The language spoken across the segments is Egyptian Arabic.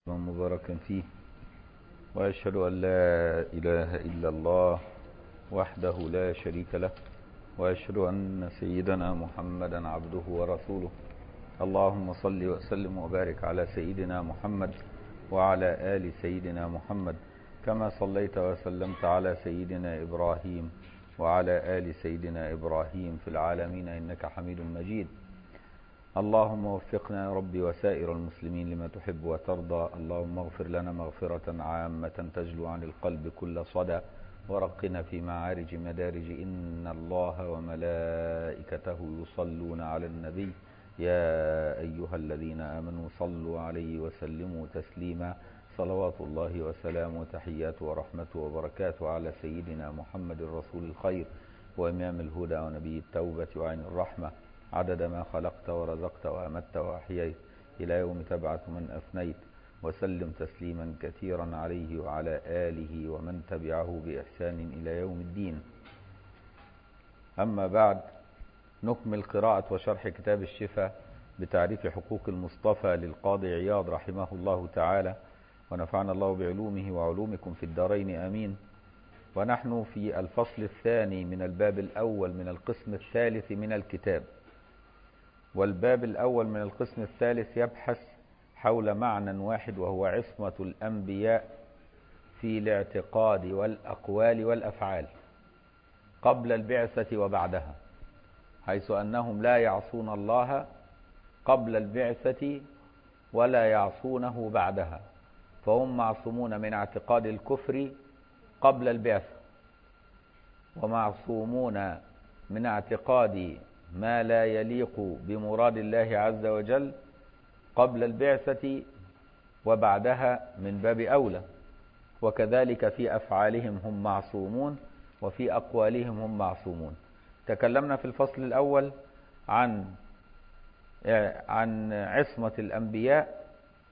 مباركا فيه وأشهد أن لا إله إلا الله وحده لا شريك له وأشهد أن سيدنا محمدا عبده ورسوله اللهم صل وسلم وبارك على سيدنا محمد وعلى آل سيدنا محمد كما صليت وسلمت على سيدنا إبراهيم وعلى آل سيدنا إبراهيم في العالمين إنك حميد مجيد اللهم وفقنا يا ربي وسائر المسلمين لما تحب وترضى اللهم اغفر لنا مغفرة عامة تجلو عن القلب كل صدى ورقنا في معارج مدارج إن الله وملائكته يصلون على النبي يا أيها الذين آمنوا صلوا عليه وسلموا تسليما صلوات الله وسلامه وتحياته ورحمته وبركاته على سيدنا محمد رسول الخير وإمام الهدى ونبي التوبة وعين الرحمة عدد ما خلقت ورزقت وأمت وأحييت إلى يوم تبعث من أفنيت وسلم تسليما كثيرا عليه وعلى آله ومن تبعه بإحسان إلى يوم الدين أما بعد نكمل قراءة وشرح كتاب الشفاء بتعريف حقوق المصطفى للقاضي عياض رحمه الله تعالى ونفعنا الله بعلومه وعلومكم في الدارين آمين ونحن في الفصل الثاني من الباب الأول من القسم الثالث من الكتاب والباب الأول من القسم الثالث يبحث حول معنى واحد وهو عصمة الأنبياء في الاعتقاد والأقوال والأفعال قبل البعثة وبعدها حيث أنهم لا يعصون الله قبل البعثة ولا يعصونه بعدها فهم معصومون من اعتقاد الكفر قبل البعثة ومعصومون من اعتقاد ما لا يليق بمراد الله عز وجل قبل البعثة وبعدها من باب أولى وكذلك في أفعالهم هم معصومون وفي أقوالهم هم معصومون تكلمنا في الفصل الأول عن عن عصمة الأنبياء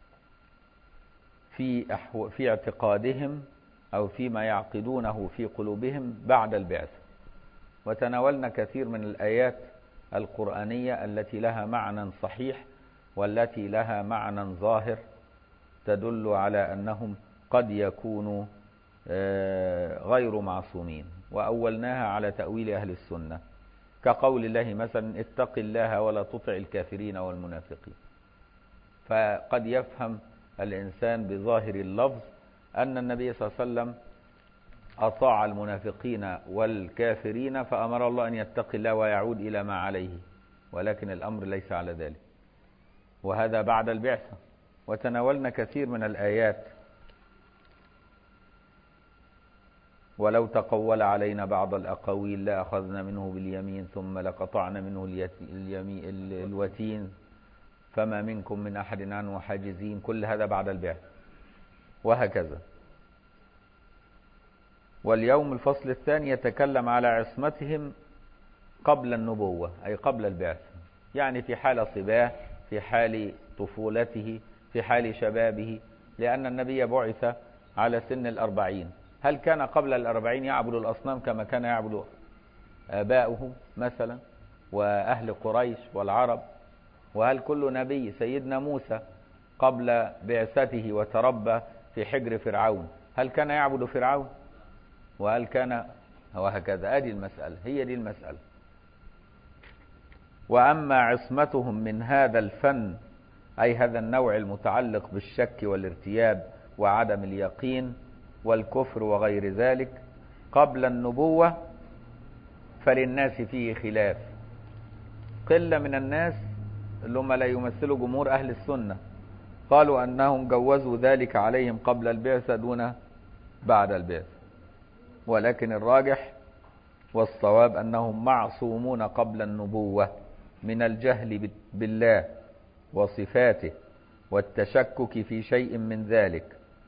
في أحو في اعتقادهم أو فيما يعقدونه في قلوبهم بعد البعثة وتناولنا كثير من الآيات القرآنية التي لها معنى صحيح والتي لها معنى ظاهر تدل على أنهم قد يكونوا غير معصومين وأولناها على تأويل أهل السنة كقول الله مثلا اتق الله ولا تطع الكافرين والمنافقين فقد يفهم الإنسان بظاهر اللفظ أن النبي صلى الله عليه وسلم أطاع المنافقين والكافرين فأمر الله أن يتقي الله ويعود إلى ما عليه ولكن الأمر ليس على ذلك وهذا بعد البعثة وتناولنا كثير من الآيات ولو تقول علينا بعض الأقاويل لأخذنا منه باليمين ثم لقطعنا منه اليمين الوتين فما منكم من أحد عنه حاجزين كل هذا بعد البعثة وهكذا واليوم الفصل الثاني يتكلم على عصمتهم قبل النبوة أي قبل البعثة يعني في حال صباه في حال طفولته في حال شبابه لأن النبي بعث على سن الأربعين هل كان قبل الأربعين يعبد الأصنام كما كان يعبد آباؤه مثلا وأهل قريش والعرب وهل كل نبي سيدنا موسى قبل بعثته وتربى في حجر فرعون هل كان يعبد فرعون وهل كان وهكذا هذه المسألة هي دي المسألة وأما عصمتهم من هذا الفن أي هذا النوع المتعلق بالشك والارتياب وعدم اليقين والكفر وغير ذلك قبل النبوة فللناس فيه خلاف قلة من الناس اللي هم لا يمثلوا جمهور أهل السنة قالوا أنهم جوزوا ذلك عليهم قبل البعثة دون بعد البعثة ولكن الراجح والصواب أنهم معصومون قبل النبوة من الجهل بالله وصفاته والتشكك في شيء من ذلك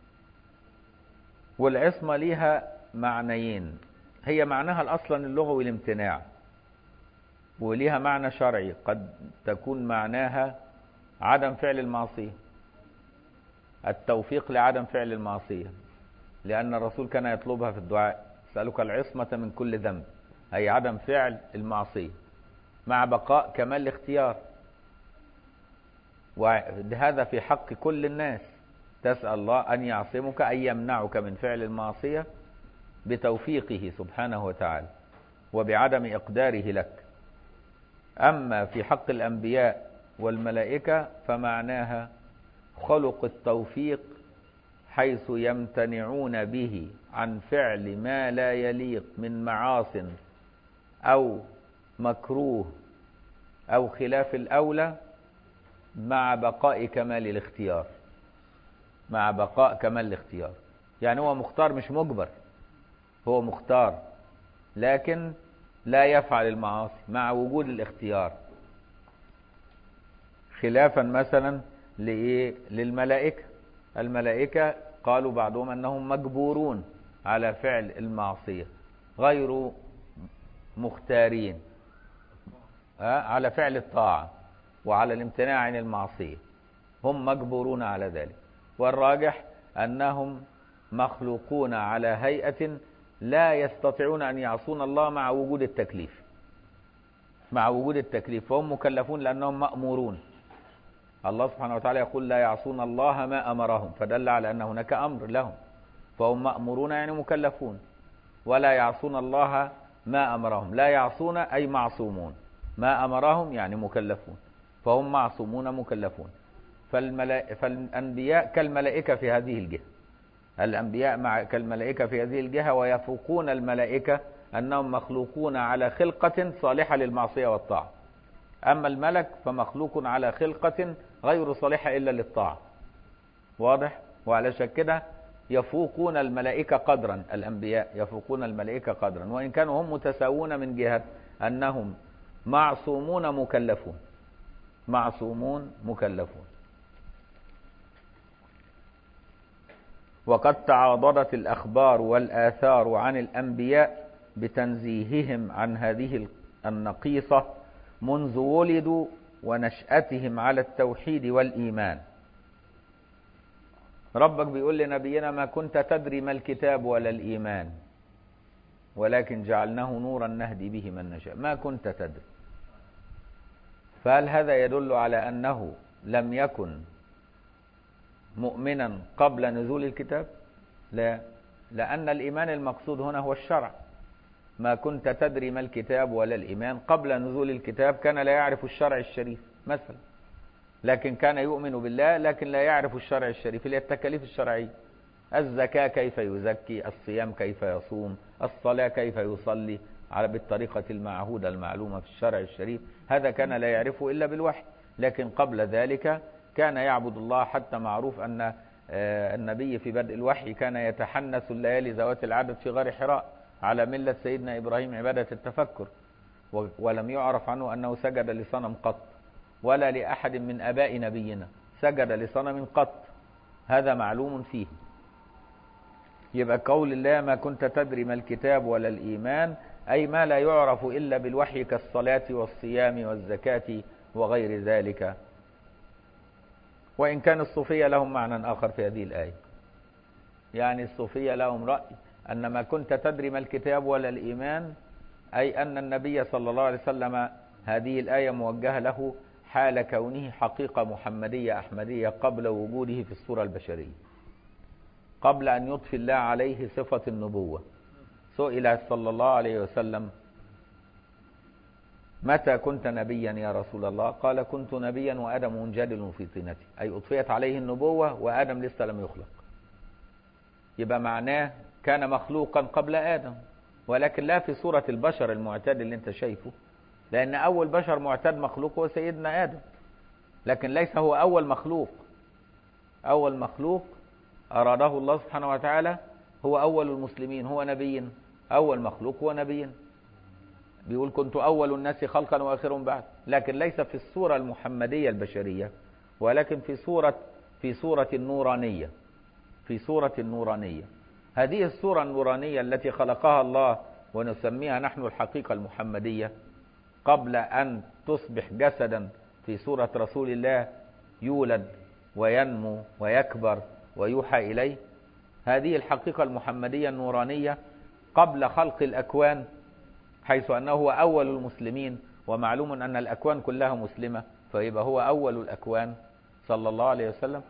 والعصمة لها معنيين هي معناها الأصلا اللغوي الامتناع وليها معنى شرعي قد تكون معناها عدم فعل المعصية التوفيق لعدم فعل المعصية لأن الرسول كان يطلبها في الدعاء سألك العصمة من كل ذنب أي عدم فعل المعصية مع بقاء كمال الاختيار وهذا في حق كل الناس تسأل الله أن يعصمك أن يمنعك من فعل المعصية بتوفيقه سبحانه وتعالى وبعدم إقداره لك أما في حق الأنبياء والملائكة فمعناها خلق التوفيق حيث يمتنعون به عن فعل ما لا يليق من معاص أو مكروه أو خلاف الأولى مع بقاء كمال الاختيار مع بقاء كمال الاختيار يعني هو مختار مش مجبر هو مختار لكن لا يفعل المعاصي مع وجود الاختيار خلافا مثلا لإيه للملائكة الملائكة قالوا بعضهم أنهم مجبورون على فعل المعصية غير مختارين على فعل الطاعة وعلى الامتناع عن المعصية هم مجبورون على ذلك والراجح أنهم مخلوقون على هيئة لا يستطيعون أن يعصون الله مع وجود التكليف مع وجود التكليف فهم مكلفون لأنهم مأمورون الله سبحانه وتعالى يقول لا يعصون الله ما أمرهم فدل على أن هناك أمر لهم فهم مأمورون يعني مكلفون ولا يعصون الله ما أمرهم لا يعصون أي معصومون ما أمرهم يعني مكلفون فهم معصومون مكلفون فالملائكة فالأنبياء كالملائكة في هذه الجهة الأنبياء مع كالملائكة في هذه الجهة ويفوقون الملائكة أنهم مخلوقون على خلقة صالحة للمعصية والطاعة أما الملك فمخلوق على خلقة غير صالحة إلا للطاعة واضح وعلشان كده يفوقون الملائكة قدرا الأنبياء يفوقون الملائكة قدرا وإن كانوا هم متساوون من جهة أنهم معصومون مكلفون معصومون مكلفون وقد تعاضدت الأخبار والآثار عن الأنبياء بتنزيههم عن هذه النقيصة منذ ولدوا ونشأتهم على التوحيد والإيمان ربك بيقول لنبينا ما كنت تدري ما الكتاب ولا الإيمان ولكن جعلناه نورا نهدي به من نشاء ما كنت تدري فهل هذا يدل على أنه لم يكن مؤمنا قبل نزول الكتاب لا لأن الإيمان المقصود هنا هو الشرع ما كنت تدري ما الكتاب ولا الإيمان قبل نزول الكتاب كان لا يعرف الشرع الشريف مثلا لكن كان يؤمن بالله لكن لا يعرف الشرع الشريف اللي هي التكاليف الشرعية الزكاة كيف يزكي الصيام كيف يصوم الصلاة كيف يصلي على بالطريقة المعهودة المعلومة في الشرع الشريف هذا كان لا يعرفه إلا بالوحي لكن قبل ذلك كان يعبد الله حتى معروف أن النبي في بدء الوحي كان يتحنث الليالي ذوات العدد في غار حراء على ملة سيدنا إبراهيم عبادة التفكر ولم يعرف عنه أنه سجد لصنم قط ولا لأحد من أباء نبينا سجد لصنم قط هذا معلوم فيه يبقى قول الله ما كنت تدري ما الكتاب ولا الإيمان أي ما لا يعرف إلا بالوحي كالصلاة والصيام والزكاة وغير ذلك وإن كان الصوفية لهم معنى آخر في هذه الآية يعني الصوفية لهم رأي أن ما كنت تدري ما الكتاب ولا الإيمان أي أن النبي صلى الله عليه وسلم هذه الآية موجهة له حال كونه حقيقة محمدية أحمدية قبل وجوده في الصورة البشرية قبل أن يضفي الله عليه صفة النبوة سئل صلى الله عليه وسلم متى كنت نبيا يا رسول الله قال كنت نبيا وآدم منجدل في طينتي أي أضفيت عليه النبوة وآدم لسه لم يخلق يبقى معناه كان مخلوقا قبل آدم ولكن لا في صورة البشر المعتاد اللي انت شايفه لأن أول بشر معتاد مخلوق هو سيدنا آدم لكن ليس هو أول مخلوق أول مخلوق أراده الله سبحانه وتعالى هو أول المسلمين هو نبي أول مخلوق هو نبي بيقول كنت أول الناس خلقا وآخرهم بعد لكن ليس في الصورة المحمدية البشرية ولكن في صورة في صورة النورانية في صورة النورانية هذه الصورة النورانية التي خلقها الله ونسميها نحن الحقيقة المحمدية قبل أن تصبح جسدا في صورة رسول الله يولد وينمو ويكبر ويوحى إليه هذه الحقيقة المحمدية النورانية قبل خلق الأكوان حيث أنه هو أول المسلمين ومعلوم أن الأكوان كلها مسلمة فيبقى هو أول الأكوان صلى الله عليه وسلم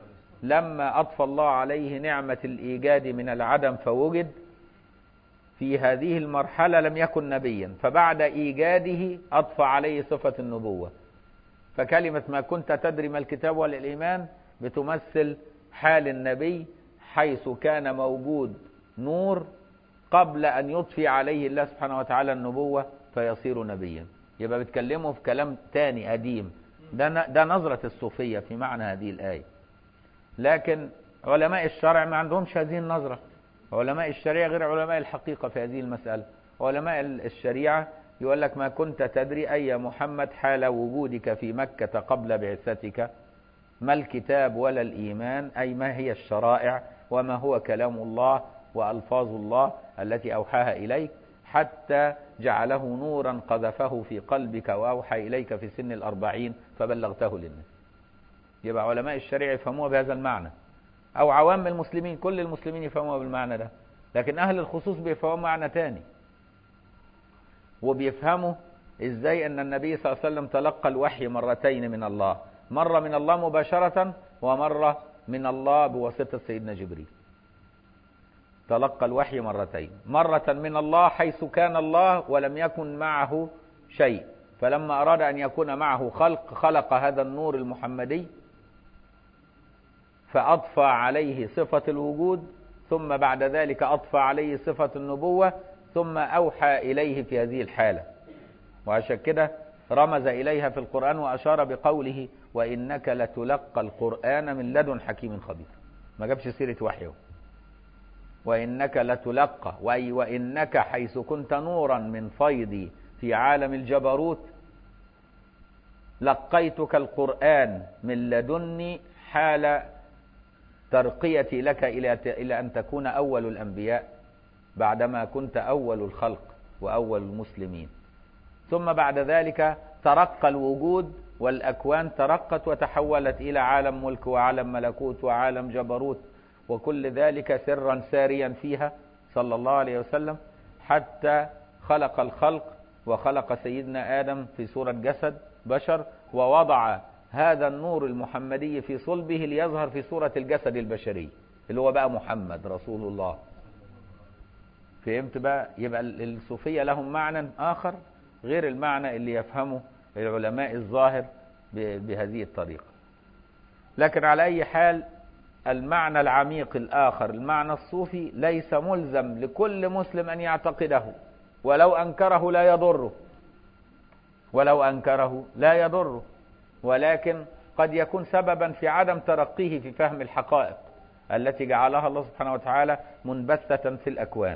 لما أضفى الله عليه نعمة الإيجاد من العدم فوجد في هذه المرحلة لم يكن نبيا فبعد إيجاده أضفى عليه صفة النبوة فكلمة ما كنت تدري ما الكتاب ولا الإيمان بتمثل حال النبي حيث كان موجود نور قبل أن يضفي عليه الله سبحانه وتعالى النبوة فيصير نبيا يبقى بتكلمه في كلام تاني قديم ده ده نظرة الصوفية في معنى هذه الآية لكن علماء الشرع ما عندهمش هذه النظرة علماء الشريعة غير علماء الحقيقة في هذه المسألة علماء الشريعة يقول لك ما كنت تدري أي محمد حال وجودك في مكة قبل بعثتك ما الكتاب ولا الإيمان أي ما هي الشرائع وما هو كلام الله وألفاظ الله التي أوحاها إليك حتى جعله نورا قذفه في قلبك وأوحى إليك في سن الأربعين فبلغته للناس يبقى علماء الشريعة يفهموها بهذا المعنى أو عوام المسلمين كل المسلمين يفهموها بالمعنى ده لكن أهل الخصوص بيفهموا معنى تاني وبيفهموا إزاي أن النبي صلى الله عليه وسلم تلقى الوحي مرتين من الله مرة من الله مباشرة ومرة من الله بواسطة سيدنا جبريل تلقى الوحي مرتين مرة من الله حيث كان الله ولم يكن معه شيء فلما أراد أن يكون معه خلق خلق هذا النور المحمدي فأضفى عليه صفة الوجود ثم بعد ذلك أضفى عليه صفة النبوة ثم أوحى إليه في هذه الحالة وعشان كده رمز إليها في القرآن وأشار بقوله وإنك لتلقى القرآن من لدن حكيم خبير ما جابش سيرة وحيه وإنك لتلقى وأي وإنك حيث كنت نورا من فيضي في عالم الجبروت لقيتك القرآن من لدني حال ترقيتي لك إلى إلى أن تكون أول الأنبياء بعدما كنت أول الخلق وأول المسلمين ثم بعد ذلك ترقى الوجود والأكوان ترقت وتحولت إلى عالم ملك وعالم ملكوت وعالم جبروت وكل ذلك سرا ساريا فيها صلى الله عليه وسلم حتى خلق الخلق وخلق سيدنا آدم في صورة جسد بشر ووضع هذا النور المحمدي في صلبه ليظهر في صورة الجسد البشري اللي هو بقى محمد رسول الله فهمت بقى يبقى الصوفية لهم معنى آخر غير المعنى اللي يفهمه العلماء الظاهر بهذه الطريقة لكن على أي حال المعنى العميق الآخر المعنى الصوفي ليس ملزم لكل مسلم أن يعتقده ولو أنكره لا يضره ولو أنكره لا يضره ولكن قد يكون سببا في عدم ترقيه في فهم الحقائق التي جعلها الله سبحانه وتعالى منبثة في الأكوان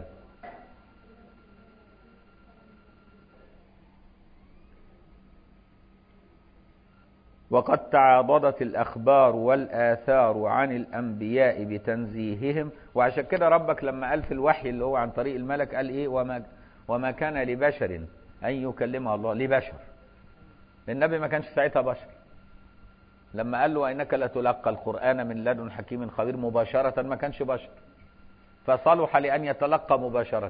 وقد تعاضدت الأخبار والآثار عن الأنبياء بتنزيههم وعشان كده ربك لما قال في الوحي اللي هو عن طريق الملك قال إيه وما, وما كان لبشر أن يكلمها الله لبشر النبي ما كانش ساعتها بشر لما قال له وإنك لتلقى القرآن من لدن حكيم خبير مباشرة ما كانش بشر فصلح لأن يتلقى مباشرة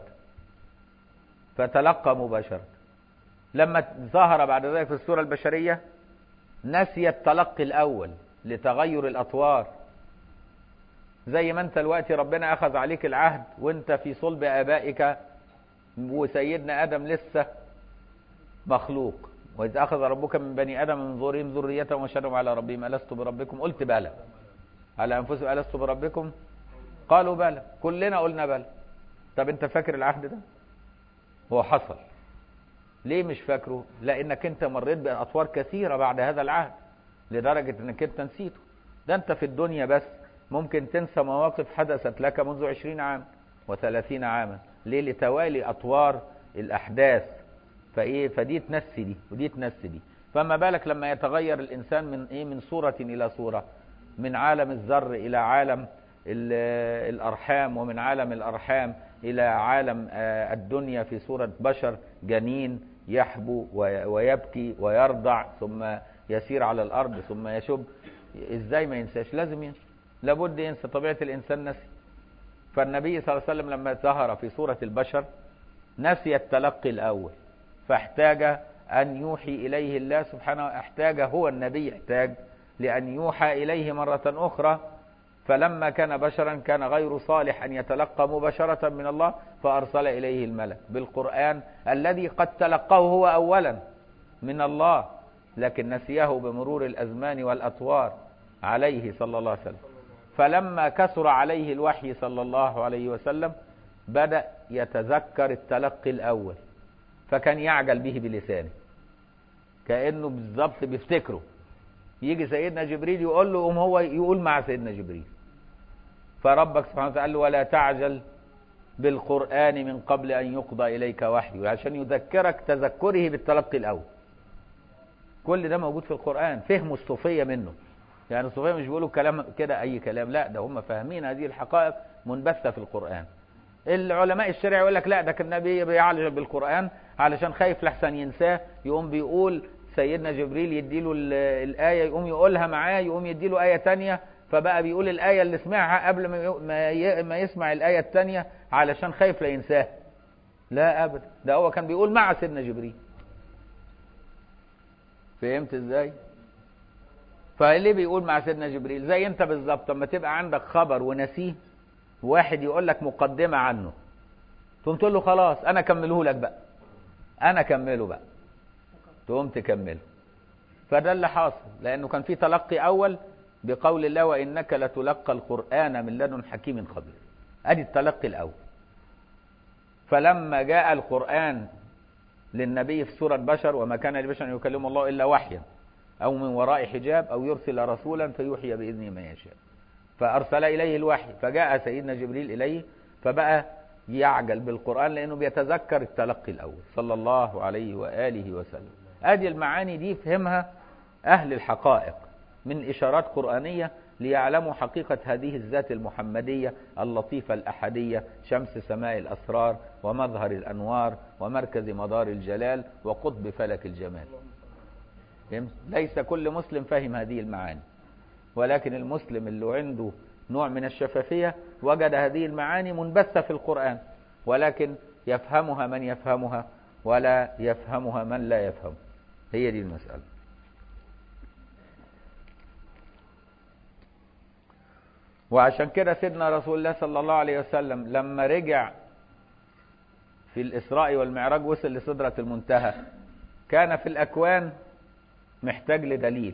فتلقى مباشرة لما ظهر بعد ذلك في السورة البشرية نسي التلقي الأول لتغير الأطوار زي ما انت دلوقتي ربنا أخذ عليك العهد وانت في صلب آبائك وسيدنا آدم لسه مخلوق وإذ أخذ ربك من بني آدم من ظهورهم ذريتهم وشهدهم على ربهم ألست بربكم قلت بلى على أنفسهم ألست بربكم قالوا بلى كلنا قلنا بلى طب أنت فاكر العهد ده هو حصل ليه مش فاكره لأنك أنت مريت بأطوار كثيرة بعد هذا العهد لدرجة أنك أنت نسيته ده أنت في الدنيا بس ممكن تنسى مواقف حدثت لك منذ عشرين عام وثلاثين عاما ليه لتوالي أطوار الأحداث فايه فدي تنسي دي ودي تنسي دي فما بالك لما يتغير الانسان من ايه من صوره الى صوره من عالم الذر الى عالم الارحام ومن عالم الارحام الى عالم الدنيا في صوره بشر جنين يحبو ويبكي ويرضع ثم يسير على الارض ثم يشب ازاي ما ينساش لازم ينسى لابد ينسى طبيعه الانسان نسي فالنبي صلى الله عليه وسلم لما ظهر في صوره البشر نسي التلقي الاول فاحتاج أن يوحي إليه الله سبحانه احتاج هو النبي احتاج لأن يوحى إليه مرة أخرى فلما كان بشرا كان غير صالح أن يتلقى مباشرة من الله فأرسل إليه الملك بالقرآن الذي قد تلقاه هو أولا من الله لكن نسيه بمرور الأزمان والأطوار عليه صلى الله عليه وسلم فلما كثر عليه الوحي صلى الله عليه وسلم بدأ يتذكر التلقي الأول فكان يعجل به بلسانه كأنه بالضبط بيفتكره يجي سيدنا جبريل يقول له قوم هو يقول مع سيدنا جبريل فربك سبحانه وتعالى قال له ولا تعجل بالقرآن من قبل أن يقضى إليك وحيه عشان يذكرك تذكره بالتلقي الأول كل ده موجود في القرآن فهموا الصوفية منه يعني الصوفية مش بيقولوا كلام كده أي كلام لا ده هم فاهمين هذه الحقائق منبثة في القرآن العلماء الشرع يقول لك لا ده كان النبي بيعالج بالقرآن علشان خايف لحسن ينساه يقوم بيقول سيدنا جبريل يديله الآية يقوم يقولها معاه يقوم يديله آية تانية فبقى بيقول الآية اللي سمعها قبل ما ما يسمع الآية التانية علشان خايف لا ينساها لا أبدا ده هو كان بيقول مع سيدنا جبريل فهمت ازاي فليه بيقول مع سيدنا جبريل زي انت بالظبط لما تبقى عندك خبر ونسيه واحد يقول لك مقدمة عنه تقوم تقول له خلاص انا اكمله لك بقى انا اكمله بقى تقوم تكمله فده اللي حاصل لانه كان في تلقي اول بقول الله وانك لتلقى القران من لدن حكيم خبير ادي التلقي الاول فلما جاء القران للنبي في سوره بشر وما كان لبشر ان يكلم الله الا وحيا او من وراء حجاب او يرسل رسولا فيوحي باذنه ما يشاء فارسل اليه الوحي فجاء سيدنا جبريل اليه فبقى يعجل بالقران لانه بيتذكر التلقي الاول صلى الله عليه واله وسلم ادي المعاني دي فهمها اهل الحقائق من اشارات قرانيه ليعلموا حقيقه هذه الذات المحمديه اللطيفه الاحديه شمس سماء الاسرار ومظهر الانوار ومركز مدار الجلال وقطب فلك الجمال فهمت؟ ليس كل مسلم فهم هذه المعاني ولكن المسلم اللي عنده نوع من الشفافيه وجد هذه المعاني منبثه في القران ولكن يفهمها من يفهمها ولا يفهمها من لا يفهم هي دي المسألة وعشان كده سيدنا رسول الله صلى الله عليه وسلم لما رجع في الإسراء والمعراج وصل لسدرة المنتهى كان في الأكوان محتاج لدليل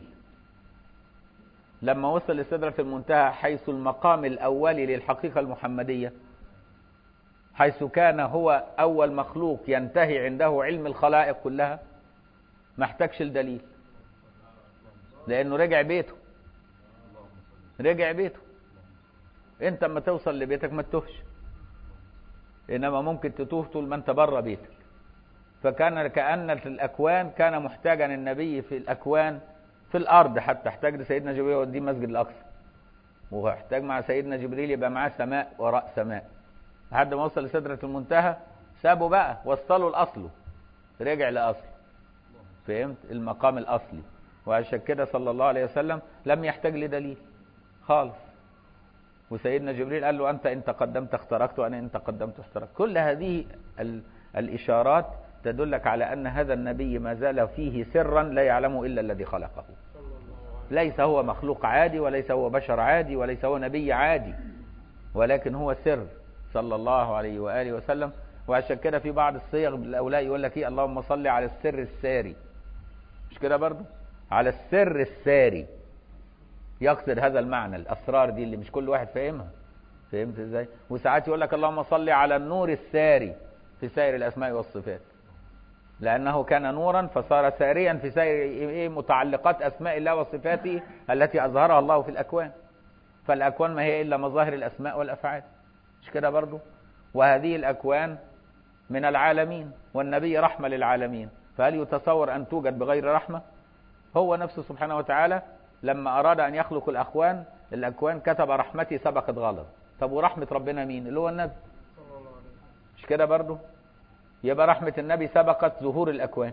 لما وصل لسدرة المنتهى حيث المقام الأولي للحقيقة المحمدية حيث كان هو أول مخلوق ينتهي عنده علم الخلائق كلها ما احتاجش الدليل لأنه رجع بيته رجع بيته انت اما توصل لبيتك ما تتوهش انما ممكن تتوه طول ما انت بره بيتك فكان كأن الأكوان كان محتاجا النبي في الأكوان في الأرض حتى احتاج لسيدنا جبريل يوديه مسجد الأقصى واحتاج مع سيدنا جبريل يبقى معاه سماء وراء سماء لحد ما وصل لسدرة المنتهى سابه بقى وصله لأصله رجع لأصله فهمت المقام الأصلي وعشان كده صلى الله عليه وسلم لم يحتاج لدليل خالص وسيدنا جبريل قال له أنت إن تقدمت اخترقت وأنا إن تقدمت اخترقت كل هذه ال الإشارات تدلك على أن هذا النبي ما زال فيه سرا لا يعلمه إلا الذي خلقه ليس هو مخلوق عادي وليس هو بشر عادي وليس هو نبي عادي ولكن هو سر صلى الله عليه وآله وسلم وعشان كده في بعض الصيغ الأولاء يقول لك إيه اللهم صل على السر الساري مش كده برضه على السر الساري يقصد هذا المعنى الأسرار دي اللي مش كل واحد فاهمها فهمت ازاي وساعات يقول لك اللهم صل على النور الساري في سائر الأسماء والصفات لأنه كان نورا فصار ساريا في سائر متعلقات أسماء الله وصفاته التي أظهرها الله في الأكوان فالأكوان ما هي إلا مظاهر الأسماء والأفعال مش كده برضو وهذه الأكوان من العالمين والنبي رحمة للعالمين فهل يتصور أن توجد بغير رحمة هو نفسه سبحانه وتعالى لما أراد أن يخلق الأكوان الأكوان كتب رحمتي سبقت غلط طب ورحمة ربنا مين اللي هو النبي مش كده برضو يبقى رحمة النبي سبقت ظهور الأكوان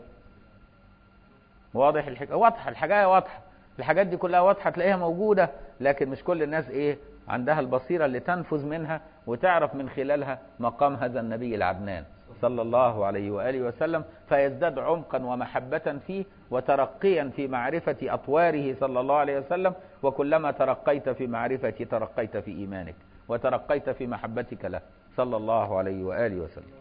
واضح الحكاية واضحة الحاجة واضحة الحاجات دي كلها واضحة تلاقيها موجودة لكن مش كل الناس ايه عندها البصيرة اللي تنفذ منها وتعرف من خلالها مقام هذا النبي العدنان صلى الله عليه وآله وسلم فيزداد عمقا ومحبة فيه وترقيا في معرفة أطواره صلى الله عليه وسلم وكلما ترقيت في معرفة ترقيت في إيمانك وترقيت في محبتك له صلى الله عليه وآله وسلم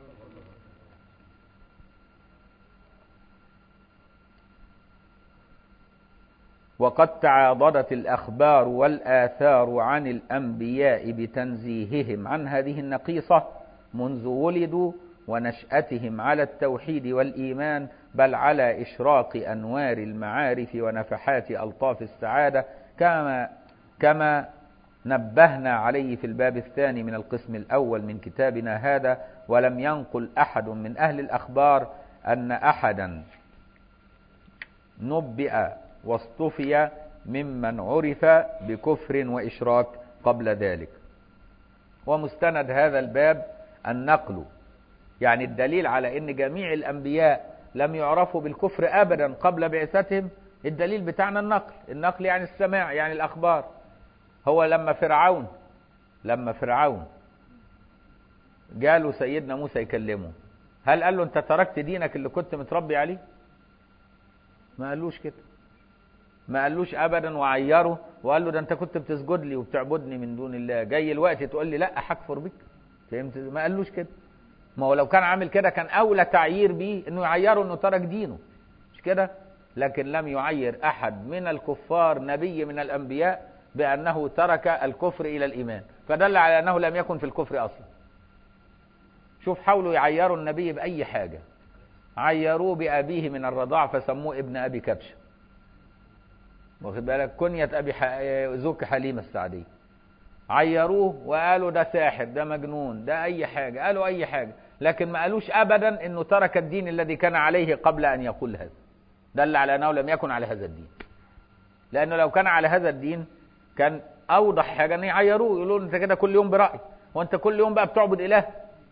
وقد تعاضدت الأخبار والآثار عن الأنبياء بتنزيههم عن هذه النقيصة منذ ولدوا ونشأتهم على التوحيد والإيمان بل على إشراق أنوار المعارف ونفحات ألطاف السعادة كما كما نبهنا عليه في الباب الثاني من القسم الأول من كتابنا هذا ولم ينقل أحد من أهل الأخبار أن أحدا نبئ واصطفي ممن عرف بكفر وإشراك قبل ذلك ومستند هذا الباب النقل يعني الدليل على ان جميع الانبياء لم يعرفوا بالكفر ابدا قبل بعثتهم الدليل بتاعنا النقل النقل يعني السماع يعني الاخبار هو لما فرعون لما فرعون جاله سيدنا موسى يكلمه هل قال له انت تركت دينك اللي كنت متربي عليه ما قالوش كده ما قالوش ابدا وعيره وقال له ده انت كنت بتسجد لي وبتعبدني من دون الله جاي الوقت تقول لي لا هكفر بك فهمت ما قالوش كده ما هو لو كان عامل كده كان اولى تعيير بيه انه يعيره انه ترك دينه مش كده لكن لم يعير احد من الكفار نبي من الانبياء بانه ترك الكفر الى الايمان فدل على انه لم يكن في الكفر اصلا شوف حاولوا يعيروا النبي باي حاجه عيروه بابيه من الرضاع فسموه ابن ابي كبشه واخد بالك كنية ابي ح... زوج حليمه السعديه عيروه وقالوا ده ساحر ده مجنون ده اي حاجة قالوا اي حاجة لكن ما قالوش ابدا انه ترك الدين الذي كان عليه قبل ان يقول هذا دل على انه لم يكن على هذا الدين لانه لو كان على هذا الدين كان اوضح حاجة ان يعيروه يقولوا له انت كده كل يوم برأي وانت كل يوم بقى بتعبد اله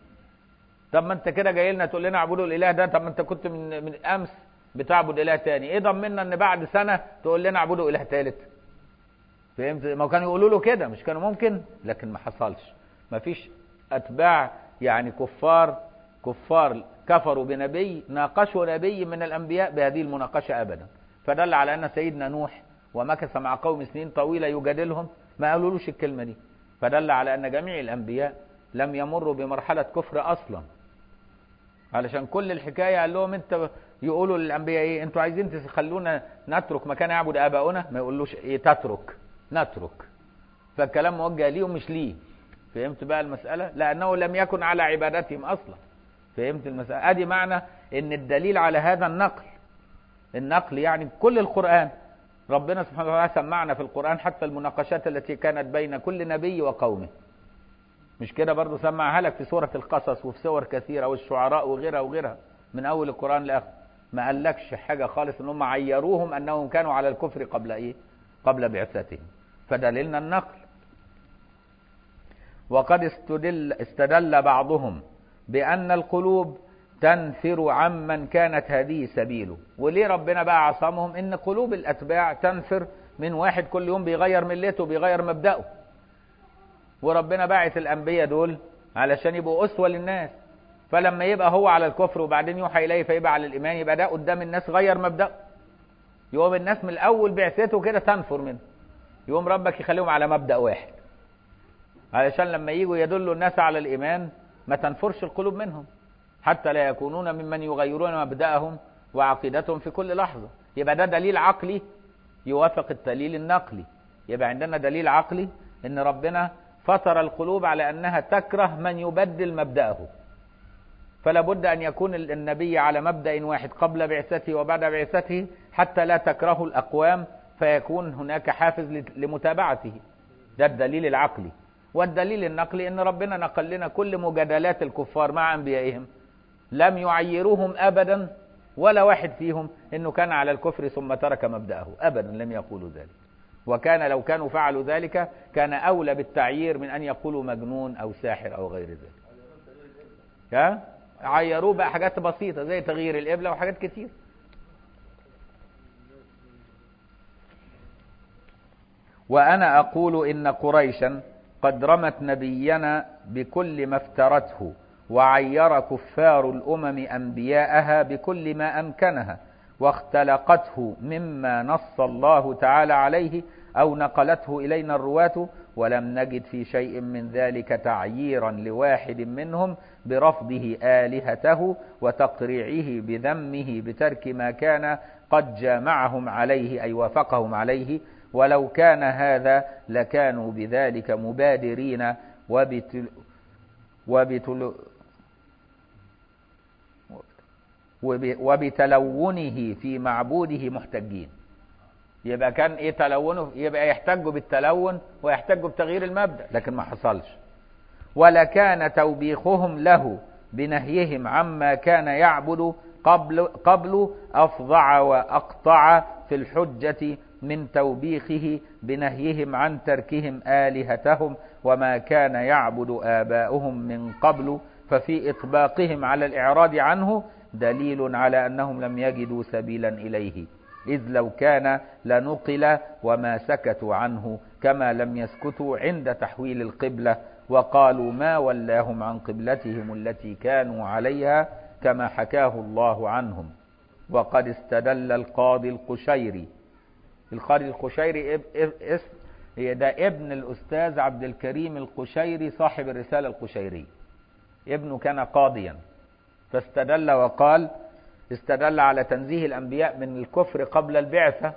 طب ما انت كده جاي لنا تقول لنا اعبدوا الاله ده طب ما انت كنت من من امس بتعبد اله تاني ايه ضمننا ان بعد سنة تقول لنا اعبدوا اله ثالث فهمت ما كانوا يقولوا له كده مش كانوا ممكن لكن ما حصلش ما فيش اتباع يعني كفار كفار كفروا بنبي ناقشوا نبي من الانبياء بهذه المناقشه ابدا فدل على ان سيدنا نوح ومكث مع قوم سنين طويله يجادلهم ما قالولوش الكلمه دي فدل على ان جميع الانبياء لم يمروا بمرحله كفر اصلا علشان كل الحكايه قال لهم انت يقولوا للانبياء ايه انتوا عايزين تخلونا نترك مكان يعبد اباؤنا ما يقولوش ايه تترك نترك فالكلام موجه ليه ومش ليه فهمت بقى المسألة لأنه لم يكن على عبادتهم أصلا فهمت المسألة أدي معنى أن الدليل على هذا النقل النقل يعني كل القرآن ربنا سبحانه وتعالى سمعنا في القرآن حتى المناقشات التي كانت بين كل نبي وقومه مش كده برضه سمعها لك في سورة القصص وفي سور كثيرة والشعراء وغيرها وغيرها من أول القرآن لآخر ما قالكش حاجة خالص ان هم عيروهم أنهم كانوا على الكفر قبل إيه قبل بعثتهم فدليلنا النقل وقد استدل, استدل بعضهم بأن القلوب تنفر عمن كانت هذه سبيله وليه ربنا بقى عصمهم ان قلوب الاتباع تنفر من واحد كل يوم بيغير ملته بيغير مبدأه وربنا باعت الانبياء دول علشان يبقوا اسوه للناس فلما يبقى هو على الكفر وبعدين يوحى اليه فيبقى على الايمان يبقى ده قدام الناس غير مبدأه يقوم الناس من الاول بعثته كده تنفر منه يقوم ربك يخليهم على مبدأ واحد علشان لما يجوا يدلوا الناس على الإيمان ما تنفرش القلوب منهم حتى لا يكونون ممن يغيرون مبدأهم وعقيدتهم في كل لحظة يبقى ده دليل عقلي يوافق الدليل النقلي يبقى عندنا دليل عقلي ان ربنا فطر القلوب على انها تكره من يبدل مبدأه فلا بد ان يكون النبي على مبدأ واحد قبل بعثته وبعد بعثته حتى لا تكره الاقوام فيكون هناك حافز لمتابعته ده الدليل العقلي والدليل النقلي ان ربنا نقل لنا كل مجادلات الكفار مع انبيائهم لم يعيروهم ابدا ولا واحد فيهم انه كان على الكفر ثم ترك مبدأه ابدا لم يقولوا ذلك وكان لو كانوا فعلوا ذلك كان اولى بالتعيير من ان يقولوا مجنون او ساحر او غير ذلك ها عيروه بقى حاجات بسيطة زي تغيير القبلة وحاجات كتير وأنا أقول إن قريشا قد رمت نبينا بكل ما افترته وعير كفار الأمم أنبياءها بكل ما أمكنها واختلقته مما نص الله تعالى عليه أو نقلته إلينا الرواة ولم نجد في شيء من ذلك تعييرا لواحد منهم برفضه آلهته وتقريعه بذمه بترك ما كان قد جامعهم عليه أي وافقهم عليه ولو كان هذا لكانوا بذلك مبادرين وبتل وبتل وبتلونه في معبوده محتجين يبقى كان ايه تلونه يبقى يحتجوا بالتلون ويحتجوا بتغيير المبدأ لكن ما حصلش ولكان توبيخهم له بنهيهم عما كان يعبد قبل قبل افظع واقطع في الحجة من توبيخه بنهيهم عن تركهم آلهتهم وما كان يعبد آباؤهم من قبل ففي إطباقهم على الإعراض عنه دليل على أنهم لم يجدوا سبيلا إليه إذ لو كان لنقل وما سكتوا عنه كما لم يسكتوا عند تحويل القبلة وقالوا ما ولاهم عن قبلتهم التي كانوا عليها كما حكاه الله عنهم وقد استدل القاضي القشيري القاضي القشيري اب اب اسم هي ده ابن الأستاذ عبد الكريم القشيري صاحب الرسالة القشيرية ابنه كان قاضيا فاستدل وقال استدل على تنزيه الأنبياء من الكفر قبل البعثة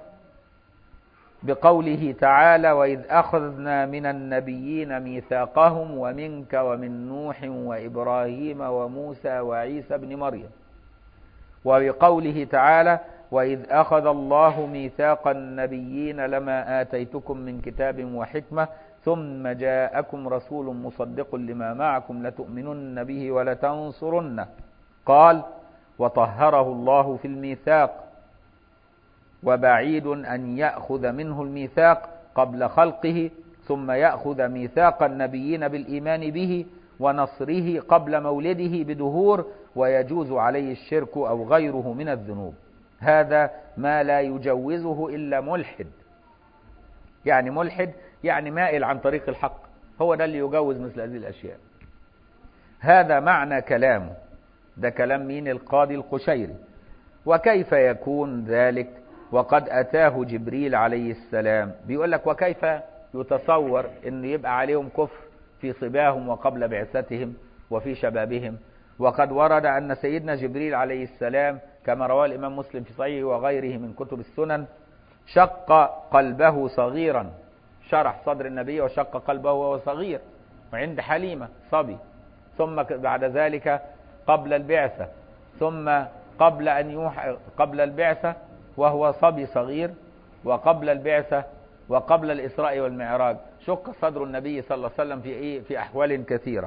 بقوله تعالى وإذ أخذنا من النبيين ميثاقهم ومنك ومن نوح وإبراهيم وموسى وعيسى بن مريم وبقوله تعالى وإذ أخذ الله ميثاق النبيين لما آتيتكم من كتاب وحكمة ثم جاءكم رسول مصدق لما معكم لتؤمنن به ولتنصرنه قال وطهره الله في الميثاق وبعيد أن يأخذ منه الميثاق قبل خلقه ثم يأخذ ميثاق النبيين بالإيمان به ونصره قبل مولده بدهور ويجوز عليه الشرك أو غيره من الذنوب هذا ما لا يجوزه إلا ملحد يعني ملحد يعني مائل عن طريق الحق هو ده اللي يجوز مثل هذه الأشياء هذا معنى كلامه ده كلام مين القاضي القشيري وكيف يكون ذلك وقد أتاه جبريل عليه السلام بيقول لك وكيف يتصور أن يبقى عليهم كفر في صباهم وقبل بعثتهم وفي شبابهم وقد ورد أن سيدنا جبريل عليه السلام كما رواه الإمام مسلم في صحيحه وغيره من كتب السنن شق قلبه صغيرا شرح صدر النبي وشق قلبه وهو صغير وعند حليمة صبي ثم بعد ذلك قبل البعثة ثم قبل أن يوحى قبل البعثة وهو صبي صغير وقبل البعثة وقبل الإسراء والمعراج شق صدر النبي صلى الله عليه وسلم في إيه في أحوال كثيرة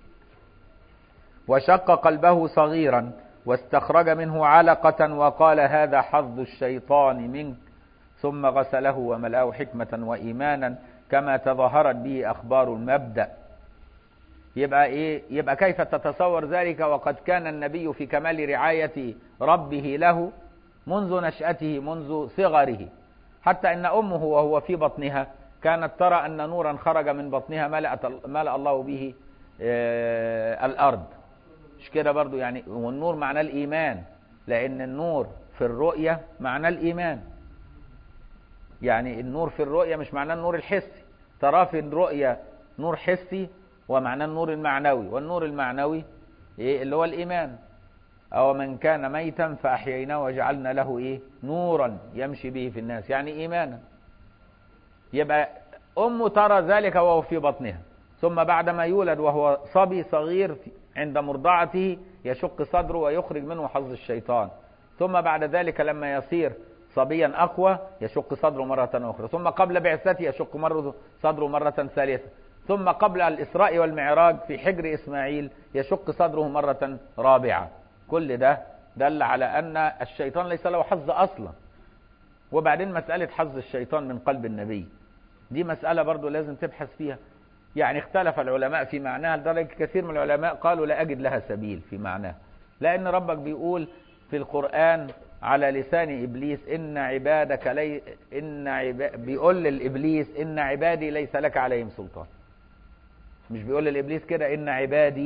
وشق قلبه صغيرا واستخرج منه علقة وقال هذا حظ الشيطان منك ثم غسله وملاه حكمة وإيمانا كما تظاهرت به أخبار المبدأ يبقى إيه يبقى كيف تتصور ذلك وقد كان النبي في كمال رعاية ربه له منذ نشأته منذ صغره حتى أن أمه وهو في بطنها كانت ترى أن نورا خرج من بطنها ملأ ملأ الله به الأرض مش كده برضو يعني والنور معناه الإيمان لأن النور في الرؤية معناه الإيمان يعني النور في الرؤية مش معناه النور الحسي ترى في الرؤية نور حسي ومعناه النور المعنوي والنور المعنوي إيه اللي هو الإيمان أو من كان ميتا فأحييناه وجعلنا له إيه نورا يمشي به في الناس يعني إيمانا يبقى أمه ترى ذلك وهو في بطنها ثم بعدما يولد وهو صبي صغير عند مرضعته يشق صدره ويخرج منه حظ الشيطان ثم بعد ذلك لما يصير صبيا أقوى يشق صدره مرة أخرى ثم قبل بعثته يشق مرة صدره مرة ثالثة ثم قبل الإسراء والمعراج في حجر إسماعيل يشق صدره مرة رابعة كل ده دل على أن الشيطان ليس له حظ أصلا وبعدين مسألة حظ الشيطان من قلب النبي دي مسألة برضو لازم تبحث فيها يعني اختلف العلماء في معناها لدرجة كثير من العلماء قالوا لا أجد لها سبيل في معناها لأن ربك بيقول في القرآن على لسان إبليس إن عبادك لي إن عبا... بيقول للإبليس إن عبادي ليس لك عليهم سلطان مش بيقول للإبليس كده إن عبادي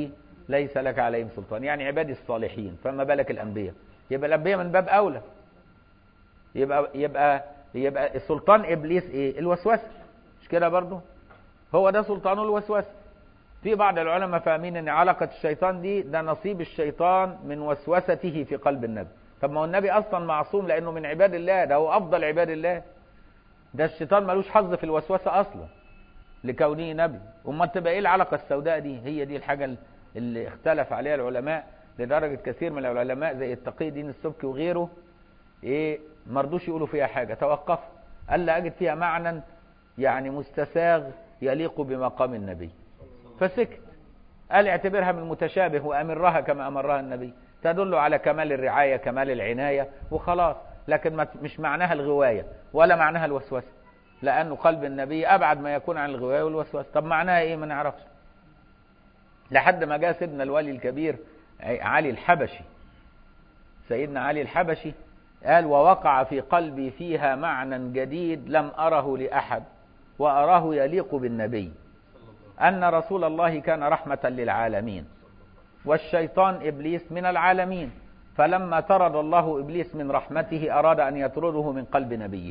ليس لك عليهم سلطان يعني عبادي الصالحين فما بالك الانبياء يبقى الانبياء من باب اولى يبقى يبقى يبقى سلطان ابليس ايه الوسوسه مش كده برضه هو ده سلطانه الوسوسه في بعض العلماء فاهمين ان علقه الشيطان دي ده نصيب الشيطان من وسوسته في قلب النبي طب ما هو النبي اصلا معصوم لانه من عباد الله ده هو افضل عباد الله ده الشيطان ملوش حظ في الوسوسه اصلا لكونه نبي امال تبقى ايه العلقه السوداء دي هي دي الحاجه اللي اختلف عليها العلماء لدرجه كثير من العلماء زي التقي دين السبكي وغيره ايه مرضوش يقولوا فيها حاجه توقف قال لا اجد فيها معنى يعني مستساغ يليق بمقام النبي فسكت قال اعتبرها من المتشابه وامرها كما امرها النبي تدل على كمال الرعايه كمال العنايه وخلاص لكن مش معناها الغوايه ولا معناها الوسوسه لانه قلب النبي ابعد ما يكون عن الغوايه والوسوسه طب معناها ايه ما نعرفش لحد ما جاء سيدنا الولي الكبير علي الحبشي سيدنا علي الحبشي قال ووقع في قلبي فيها معنى جديد لم أره لأحد وأراه يليق بالنبي أن رسول الله كان رحمة للعالمين والشيطان إبليس من العالمين فلما طرد الله إبليس من رحمته أراد أن يطرده من قلب نبيه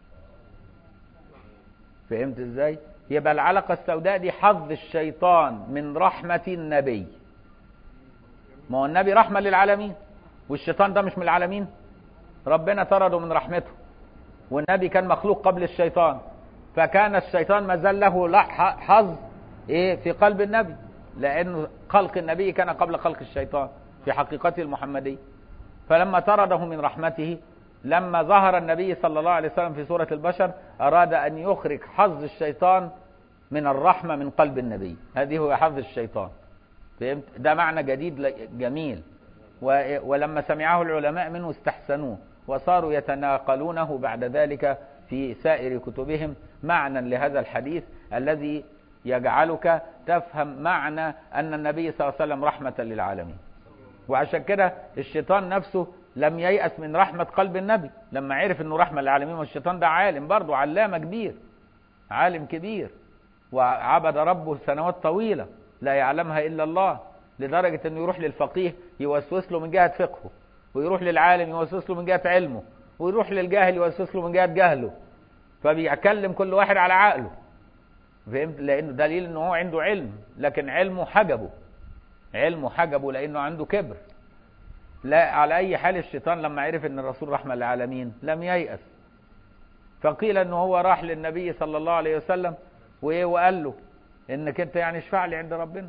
فهمت إزاي؟ يبقى العلقة السوداء دي حظ الشيطان من رحمة النبي ما هو النبي رحمة للعالمين والشيطان ده مش من العالمين ربنا طرده من رحمته والنبي كان مخلوق قبل الشيطان فكان الشيطان ما زال له حظ ايه في قلب النبي لانه خلق النبي كان قبل خلق الشيطان في حقيقته المحمديه فلما طرده من رحمته لما ظهر النبي صلى الله عليه وسلم في سوره البشر اراد ان يخرج حظ الشيطان من الرحمه من قلب النبي هذه هو حظ الشيطان فهمت ده معنى جديد جميل ولما سمعه العلماء منه استحسنوه وصاروا يتناقلونه بعد ذلك في سائر كتبهم معنى لهذا الحديث الذي يجعلك تفهم معنى أن النبي صلى الله عليه وسلم رحمة للعالمين وعشان كده الشيطان نفسه لم ييأس من رحمة قلب النبي لما عرف انه رحمة للعالمين والشيطان ده عالم برضه علامة كبير عالم كبير وعبد ربه سنوات طويلة لا يعلمها إلا الله لدرجة انه يروح للفقيه يوسوس له من جهة فقهه ويروح للعالم يوسوس له من جهة علمه ويروح للجاهل يوسوس له من جهة جهله فبيكلم كل واحد على عقله فهمت لانه دليل انه هو عنده علم لكن علمه حجبه علمه حجبه لانه عنده كبر لا على اي حال الشيطان لما عرف ان الرسول رحمه للعالمين لم ييأس فقيل انه هو راح للنبي صلى الله عليه وسلم وايه وقال له انك انت يعني اشفع لي عند ربنا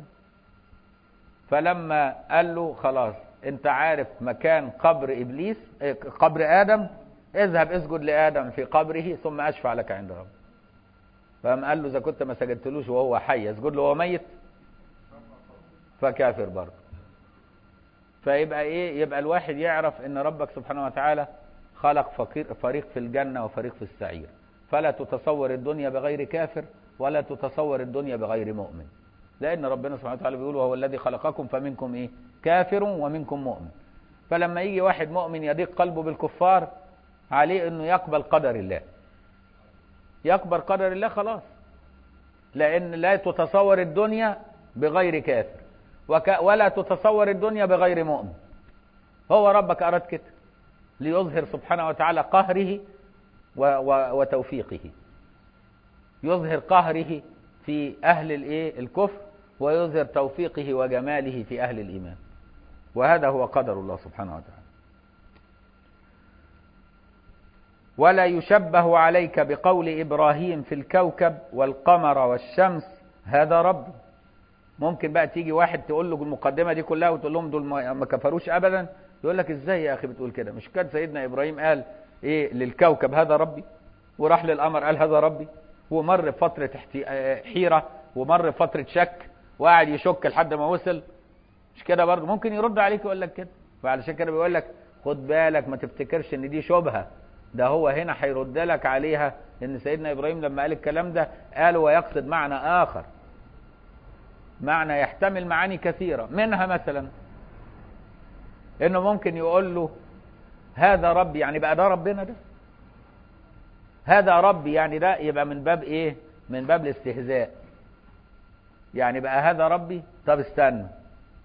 فلما قال له خلاص انت عارف مكان قبر ابليس قبر ادم اذهب اسجد لادم في قبره ثم اشفع لك عند ربك فقام قال له اذا كنت ما سجدتلوش وهو حي اسجد له وهو ميت فكافر برضه فيبقى ايه يبقى الواحد يعرف ان ربك سبحانه وتعالى خلق فقير فريق في الجنه وفريق في السعير فلا تتصور الدنيا بغير كافر ولا تتصور الدنيا بغير مؤمن لان ربنا سبحانه وتعالى بيقول وهو الذي خلقكم فمنكم ايه كافر ومنكم مؤمن فلما يجي واحد مؤمن يضيق قلبه بالكفار عليه انه يقبل قدر الله يقبل قدر الله خلاص لان لا تتصور الدنيا بغير كافر وك ولا تتصور الدنيا بغير مؤمن هو ربك اراد كده ليظهر سبحانه وتعالى قهره و و وتوفيقه يظهر قهره في اهل الايه الكفر ويظهر توفيقه وجماله في اهل الايمان وهذا هو قدر الله سبحانه وتعالى ولا يشبه عليك بقول ابراهيم في الكوكب والقمر والشمس هذا ربي ممكن بقى تيجي واحد تقول له المقدمه دي كلها وتقول لهم دول ما كفروش ابدا يقول لك ازاي يا اخي بتقول كده مش كان سيدنا ابراهيم قال ايه للكوكب هذا ربي وراح للقمر قال هذا ربي ومر بفتره حيره ومر بفتره شك وقعد يشك لحد ما وصل مش كده برضه ممكن يرد عليك يقول لك كده فعلشان كده بيقول لك خد بالك ما تفتكرش ان دي شبهه ده هو هنا هيرد لك عليها ان سيدنا ابراهيم لما قال الكلام ده قال ويقصد معنى اخر معنى يحتمل معاني كثيره منها مثلا انه ممكن يقول له هذا ربي يعني بقى ده ربنا ده هذا ربي يعني ده يبقى من باب ايه من باب الاستهزاء يعني بقى هذا ربي طب استنى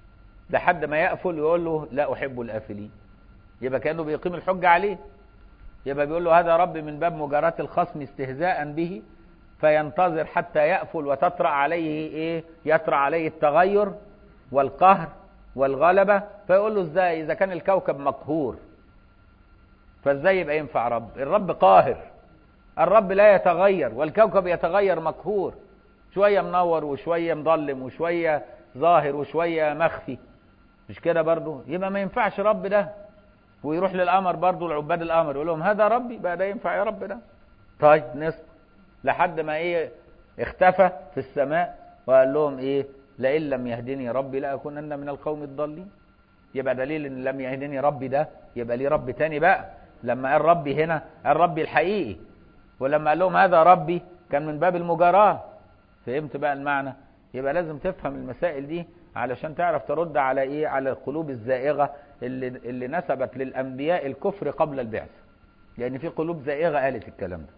لحد ما يقفل يقول له لا أحب الآفلين يبقى كأنه بيقيم الحجة عليه يبقى بيقول له هذا رب من باب مجاراة الخصم استهزاء به فينتظر حتى يأفل وتطرأ عليه إيه يطرأ عليه التغير والقهر والغلبة فيقول له ازاي إذا كان الكوكب مقهور فازاي يبقى ينفع رب الرب قاهر الرب لا يتغير والكوكب يتغير مقهور شوية منور وشوية مظلم وشوية ظاهر وشوية مخفي مش كده برضو يبقى ما ينفعش رب ده ويروح للقمر برضو لعباد القمر يقول لهم هذا ربي بقى ده ينفع يا رب ده طيب نصف لحد ما ايه اختفى في السماء وقال لهم ايه لئن لم يهدني ربي لاكونن من القوم الضالين يبقى دليل ان لم يهدني ربي ده يبقى ليه رب تاني بقى لما قال ربي هنا قال ربي الحقيقي ولما قال لهم هذا ربي كان من باب المجاراة فهمت بقى المعنى يبقى لازم تفهم المسائل دي علشان تعرف ترد على ايه على القلوب الزائغة اللي, اللي نسبت للانبياء الكفر قبل البعثة لان يعني في قلوب زائغة قالت الكلام ده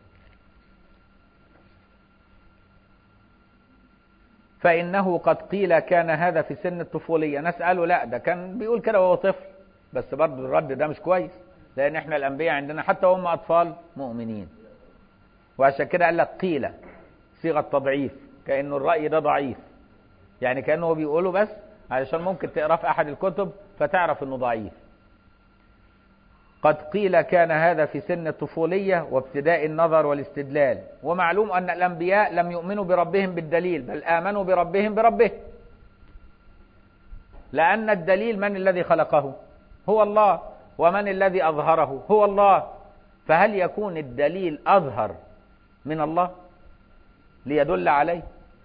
فإنه قد قيل كان هذا في سن الطفولية نسأله لا ده كان بيقول كده وهو طفل بس برضه الرد ده مش كويس لأن احنا الأنبياء عندنا حتى هم أطفال مؤمنين وعشان كده قال لك قيل صيغة تضعيف كأنه الرأي ده ضعيف يعني كأنه بيقوله بس علشان ممكن تقرأ في أحد الكتب فتعرف أنه ضعيف قد قيل كان هذا في سن الطفولية وابتداء النظر والاستدلال ومعلوم أن الأنبياء لم يؤمنوا بربهم بالدليل بل آمنوا بربهم بربه لأن الدليل من الذي خلقه هو الله ومن الذي أظهره هو الله فهل يكون الدليل أظهر من الله ليدل عليه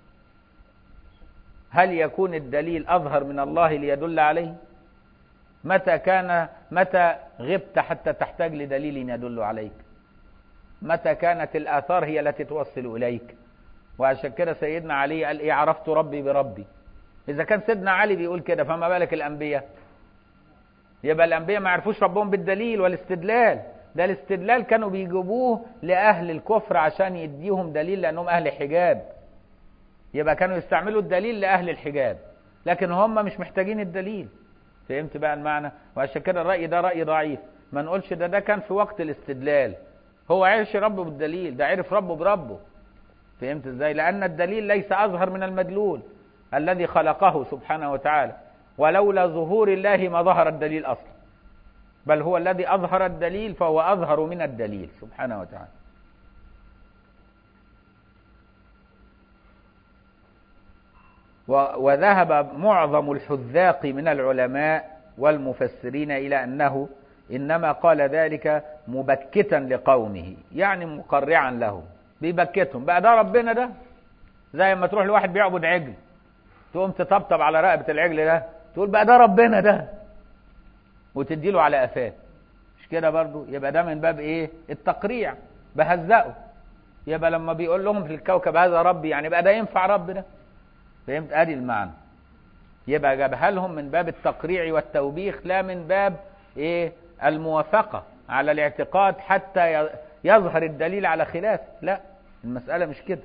هل يكون الدليل أظهر من الله ليدل عليه متى كان متى غبت حتى تحتاج لدليل يدل عليك متى كانت الآثار هي التي توصل إليك وعشان كده سيدنا علي قال إيه عرفت ربي بربي إذا كان سيدنا علي بيقول كده فما بالك الأنبياء يبقى الأنبياء ما عرفوش ربهم بالدليل والاستدلال ده الاستدلال كانوا بيجيبوه لأهل الكفر عشان يديهم دليل لأنهم أهل حجاب يبقى كانوا يستعملوا الدليل لأهل الحجاب لكن هم مش محتاجين الدليل فهمت بقى المعنى وعشان كده الرأي ده رأي ضعيف ما نقولش ده ده كان في وقت الاستدلال هو عرش ربه بالدليل ده عرف ربه بربه فهمت ازاي لأن الدليل ليس أظهر من المدلول الذي خلقه سبحانه وتعالى ولولا ظهور الله ما ظهر الدليل أصلا بل هو الذي أظهر الدليل فهو أظهر من الدليل سبحانه وتعالى وذهب معظم الحذاق من العلماء والمفسرين إلى أنه إنما قال ذلك مبكتا لقومه يعني مقرعا لهم بيبكتهم بقى ده ربنا ده زي ما تروح لواحد بيعبد عجل تقوم تطبطب على رقبة العجل ده تقول بقى ده ربنا ده وتدي له على قفاه مش كده برضو يبقى ده من باب ايه التقريع بهزقه يبقى لما بيقول لهم في الكوكب هذا ربي يعني بقى ده ينفع رب ده فهمت ادي المعنى يبقى جابها لهم من باب التقريع والتوبيخ لا من باب ايه الموافقة على الاعتقاد حتى يظهر الدليل على خلاف لا المسألة مش كده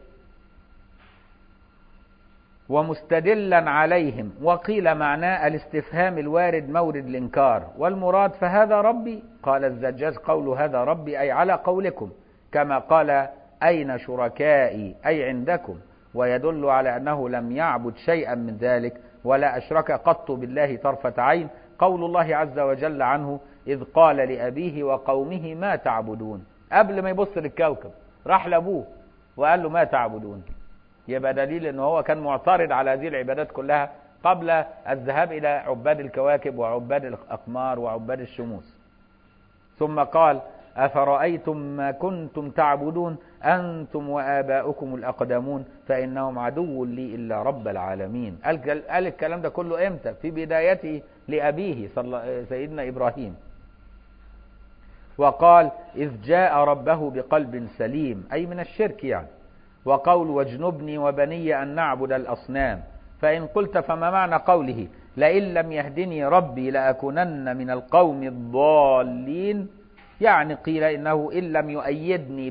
ومستدلا عليهم وقيل معناه الاستفهام الوارد مورد الإنكار والمراد فهذا ربي قال الزجاج قول هذا ربي أي على قولكم كما قال أين شركائي أي عندكم ويدل على أنه لم يعبد شيئا من ذلك ولا أشرك قط بالله طرفة عين قول الله عز وجل عنه إذ قال لأبيه وقومه ما تعبدون قبل ما يبص للكوكب راح لأبوه وقال له ما تعبدون يبقى دليل أنه هو كان معترض على هذه العبادات كلها قبل الذهاب إلى عباد الكواكب وعباد الأقمار وعباد الشموس ثم قال أفرأيتم ما كنتم تعبدون أنتم وآباؤكم الأقدمون فإنهم عدو لي إلا رب العالمين قال, قال الكلام ده كله إمتى في بدايته لأبيه صلى سيدنا إبراهيم وقال إذ جاء ربه بقلب سليم أي من الشرك يعني وقول واجنبني وبني أن نعبد الأصنام فإن قلت فما معنى قوله لئن لم يهدني ربي لأكونن من القوم الضالين يعني قيل إنه إن لم يؤيدني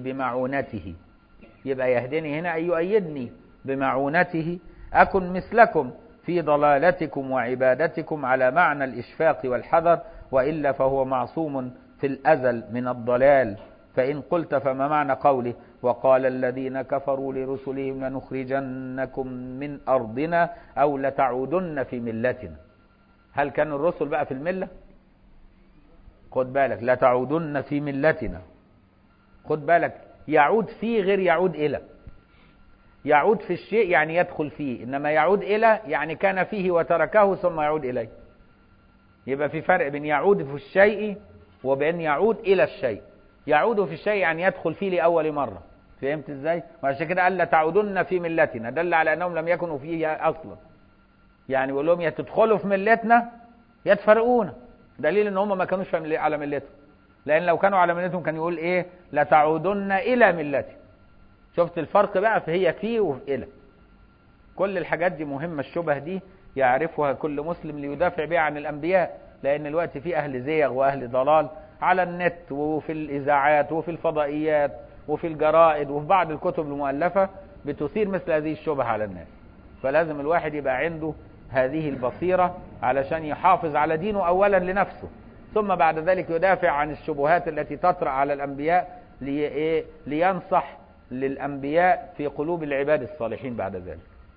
بمعونته يبقى يهدني هنا أن يؤيدني بمعونته أكن مثلكم في ضلالتكم وعبادتكم على معنى الإشفاق والحذر وإلا فهو معصوم في الأزل من الضلال فإن قلت فما معنى قوله وقال الذين كفروا لرسلهم لنخرجنكم من أرضنا أو لتعودن في ملتنا هل كان الرسل بقى في الملة خد بالك لتعودن في ملتنا خد بالك يعود فيه غير يعود إلى يعود في الشيء يعني يدخل فيه إنما يعود إلى يعني كان فيه وتركه ثم يعود إليه يبقى في فرق بين يعود في الشيء وبين يعود إلى الشيء يعود في الشيء يعني يدخل فيه لأول مرة فهمت ازاي؟ وعشان كده قال لتعودن في ملتنا دل على انهم لم يكونوا فيها اصلا يعني بيقول لهم يا تدخلوا في ملتنا يا تفرقونا دليل ان هم ما كانوش على ملتهم لان لو كانوا على ملتهم كان يقول ايه لتعودن الى ملتي شفت الفرق بقى فهي في وفي الى كل الحاجات دي مهمه الشبه دي يعرفها كل مسلم ليدافع بها عن الانبياء لان الوقت في اهل زيغ واهل ضلال على النت وفي الاذاعات وفي الفضائيات وفي الجرائد وفي بعض الكتب المؤلفه بتثير مثل هذه الشبه على الناس فلازم الواحد يبقى عنده هذه البصيره علشان يحافظ على دينه اولا لنفسه ثم بعد ذلك يدافع عن الشبهات التي تطرأ على الانبياء لي لينصح للانبياء في قلوب العباد الصالحين بعد ذلك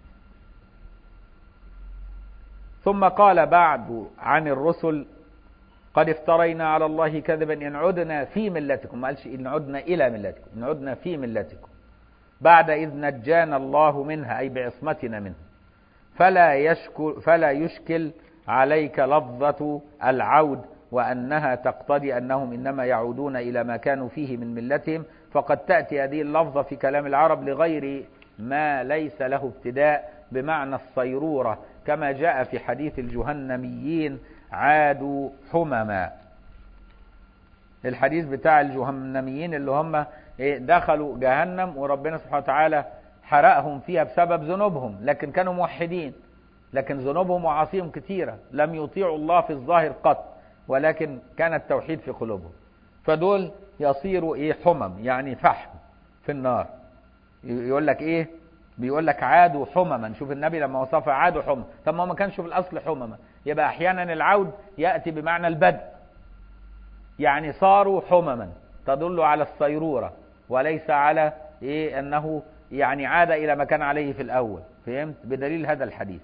ثم قال بعد عن الرسل قد افترينا على الله كذبا إن عدنا في ملتكم ما قالش إن عدنا إلى ملتكم إن عدنا في ملتكم بعد إذ نجانا الله منها أي بعصمتنا منها فلا يشكل, فلا يشكل عليك لفظة العود وأنها تقتضي أنهم إنما يعودون إلى ما كانوا فيه من ملتهم فقد تأتي هذه اللفظة في كلام العرب لغير ما ليس له ابتداء بمعنى الصيرورة كما جاء في حديث الجهنميين عادوا حمما الحديث بتاع الجهنميين اللي هم دخلوا جهنم وربنا سبحانه وتعالى حرقهم فيها بسبب ذنوبهم لكن كانوا موحدين لكن ذنوبهم وعاصيهم كثيرة لم يطيعوا الله في الظاهر قط ولكن كان التوحيد في قلوبهم فدول يصيروا ايه حمم يعني فحم في النار يقول لك ايه بيقول لك عادوا حمما شوف النبي لما وصف عادوا حمما طب ما ما كانش في الاصل حمما يبقى احيانا العود ياتي بمعنى البدء يعني صاروا حمما تدل على الصيروره وليس على ايه انه يعني عاد الى ما كان عليه في الاول فهمت بدليل هذا الحديث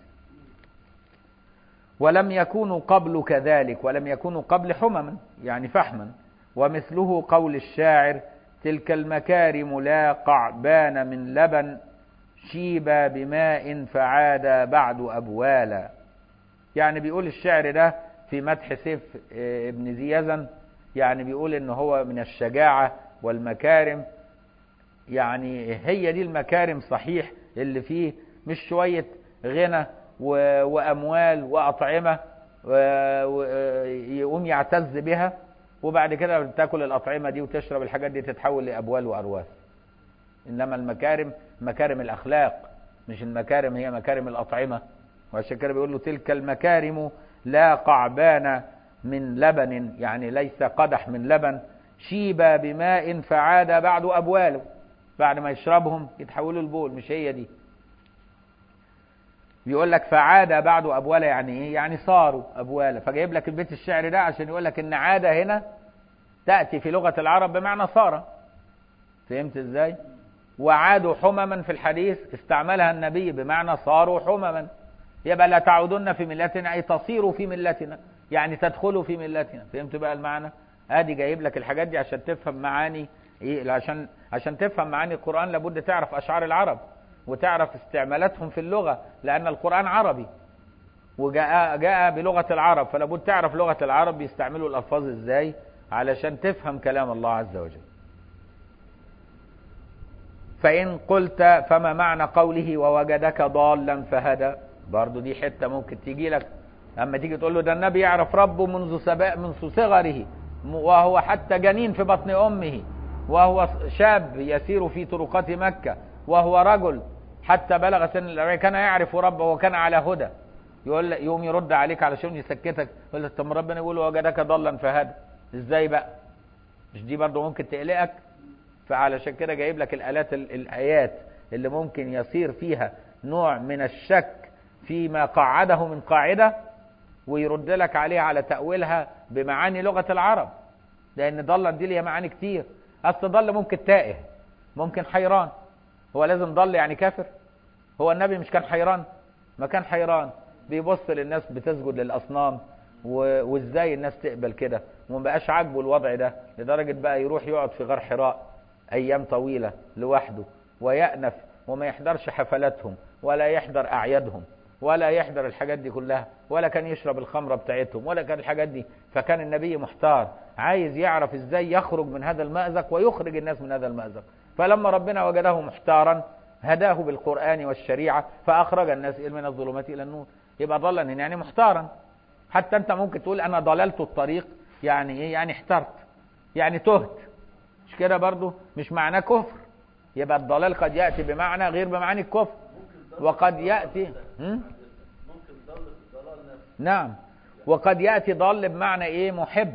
ولم يكونوا قبل كذلك ولم يكونوا قبل حمما يعني فحما ومثله قول الشاعر تلك المكارم لا قعبان من لبن شيبا بماء فعاد بعد أبوالا يعني بيقول الشعر ده في مدح سيف ابن ذي يزن يعني بيقول ان هو من الشجاعة والمكارم يعني هي دي المكارم صحيح اللي فيه مش شوية غنى وأموال وأطعمة يقوم يعتز بها وبعد كده تاكل الأطعمة دي وتشرب الحاجات دي تتحول لأبوال وأرواث إنما المكارم مكارم الأخلاق مش المكارم هي مكارم الأطعمة وعشان كده بيقول له تلك المكارم لا قعبان من لبن يعني ليس قدح من لبن شيبا بماء فعاد بعد أبواله بعد ما يشربهم يتحولوا البول مش هي دي بيقول لك فعاد بعد أبواله يعني إيه؟ يعني صاروا أبوالا فجايب لك البيت الشعر ده عشان يقول لك إن عادة هنا تأتي في لغة العرب بمعنى صار فهمت إزاي؟ وعادوا حمما في الحديث استعملها النبي بمعنى صاروا حمما يبقى لا تعودن في ملتنا أي تصيروا في ملتنا يعني تدخلوا في ملتنا فهمت بقى المعنى؟ ادي جايب لك الحاجات دي عشان تفهم معاني ايه عشان عشان تفهم معاني القرآن لابد تعرف أشعار العرب وتعرف استعمالاتهم في اللغة لأن القرآن عربي وجاء جاء بلغة العرب فلابد تعرف لغة العرب بيستعملوا الألفاظ ازاي علشان تفهم كلام الله عز وجل فإن قلت فما معنى قوله ووجدك ضالا فهدى برضو دي حتة ممكن تيجي لك أما تيجي تقول له ده النبي يعرف ربه منذ سباء منذ صغره وهو حتى جنين في بطن أمه وهو شاب يسير في طرقات مكة وهو رجل حتى بلغ سن الأربعين كان يعرف ربه وكان على هدى يقول يوم يرد عليك علشان يسكتك يقول لك طب ربنا يقول وجدك ضلا فهدى ازاي بقى مش دي برضه ممكن تقلقك فعلشان كده جايب لك الآلات الآيات اللي ممكن يصير فيها نوع من الشك فيما قعده من قاعدة ويرد لك عليها على تأويلها بمعاني لغة العرب لأن ضلا دي ليها معاني كتير أصل ضل ممكن تائه ممكن حيران هو لازم ضل يعني كافر هو النبي مش كان حيران ما كان حيران بيبص للناس بتسجد للأصنام و... وازاي الناس تقبل كده وما بقاش عاجبه الوضع ده لدرجة بقى يروح يقعد في غار حراء أيام طويلة لوحده ويأنف وما يحضرش حفلاتهم ولا يحضر أعيادهم ولا يحضر الحاجات دي كلها ولا كان يشرب الخمرة بتاعتهم ولا كان الحاجات دي فكان النبي محتار عايز يعرف ازاي يخرج من هذا المأزق ويخرج الناس من هذا المأزق فلما ربنا وجده محتارا هداه بالقرآن والشريعة فأخرج الناس من الظلمات إلى النور يبقى ضلا يعني محتارا حتى أنت ممكن تقول أنا ضللت الطريق يعني إيه يعني احترت يعني تهت مش كده برضو مش معناه كفر يبقى الضلال قد يأتي بمعنى غير بمعنى الكفر وقد يأتي هم؟ ممكن ضل في الضلال نفسه نعم وقد يأتي ضال بمعنى ايه محب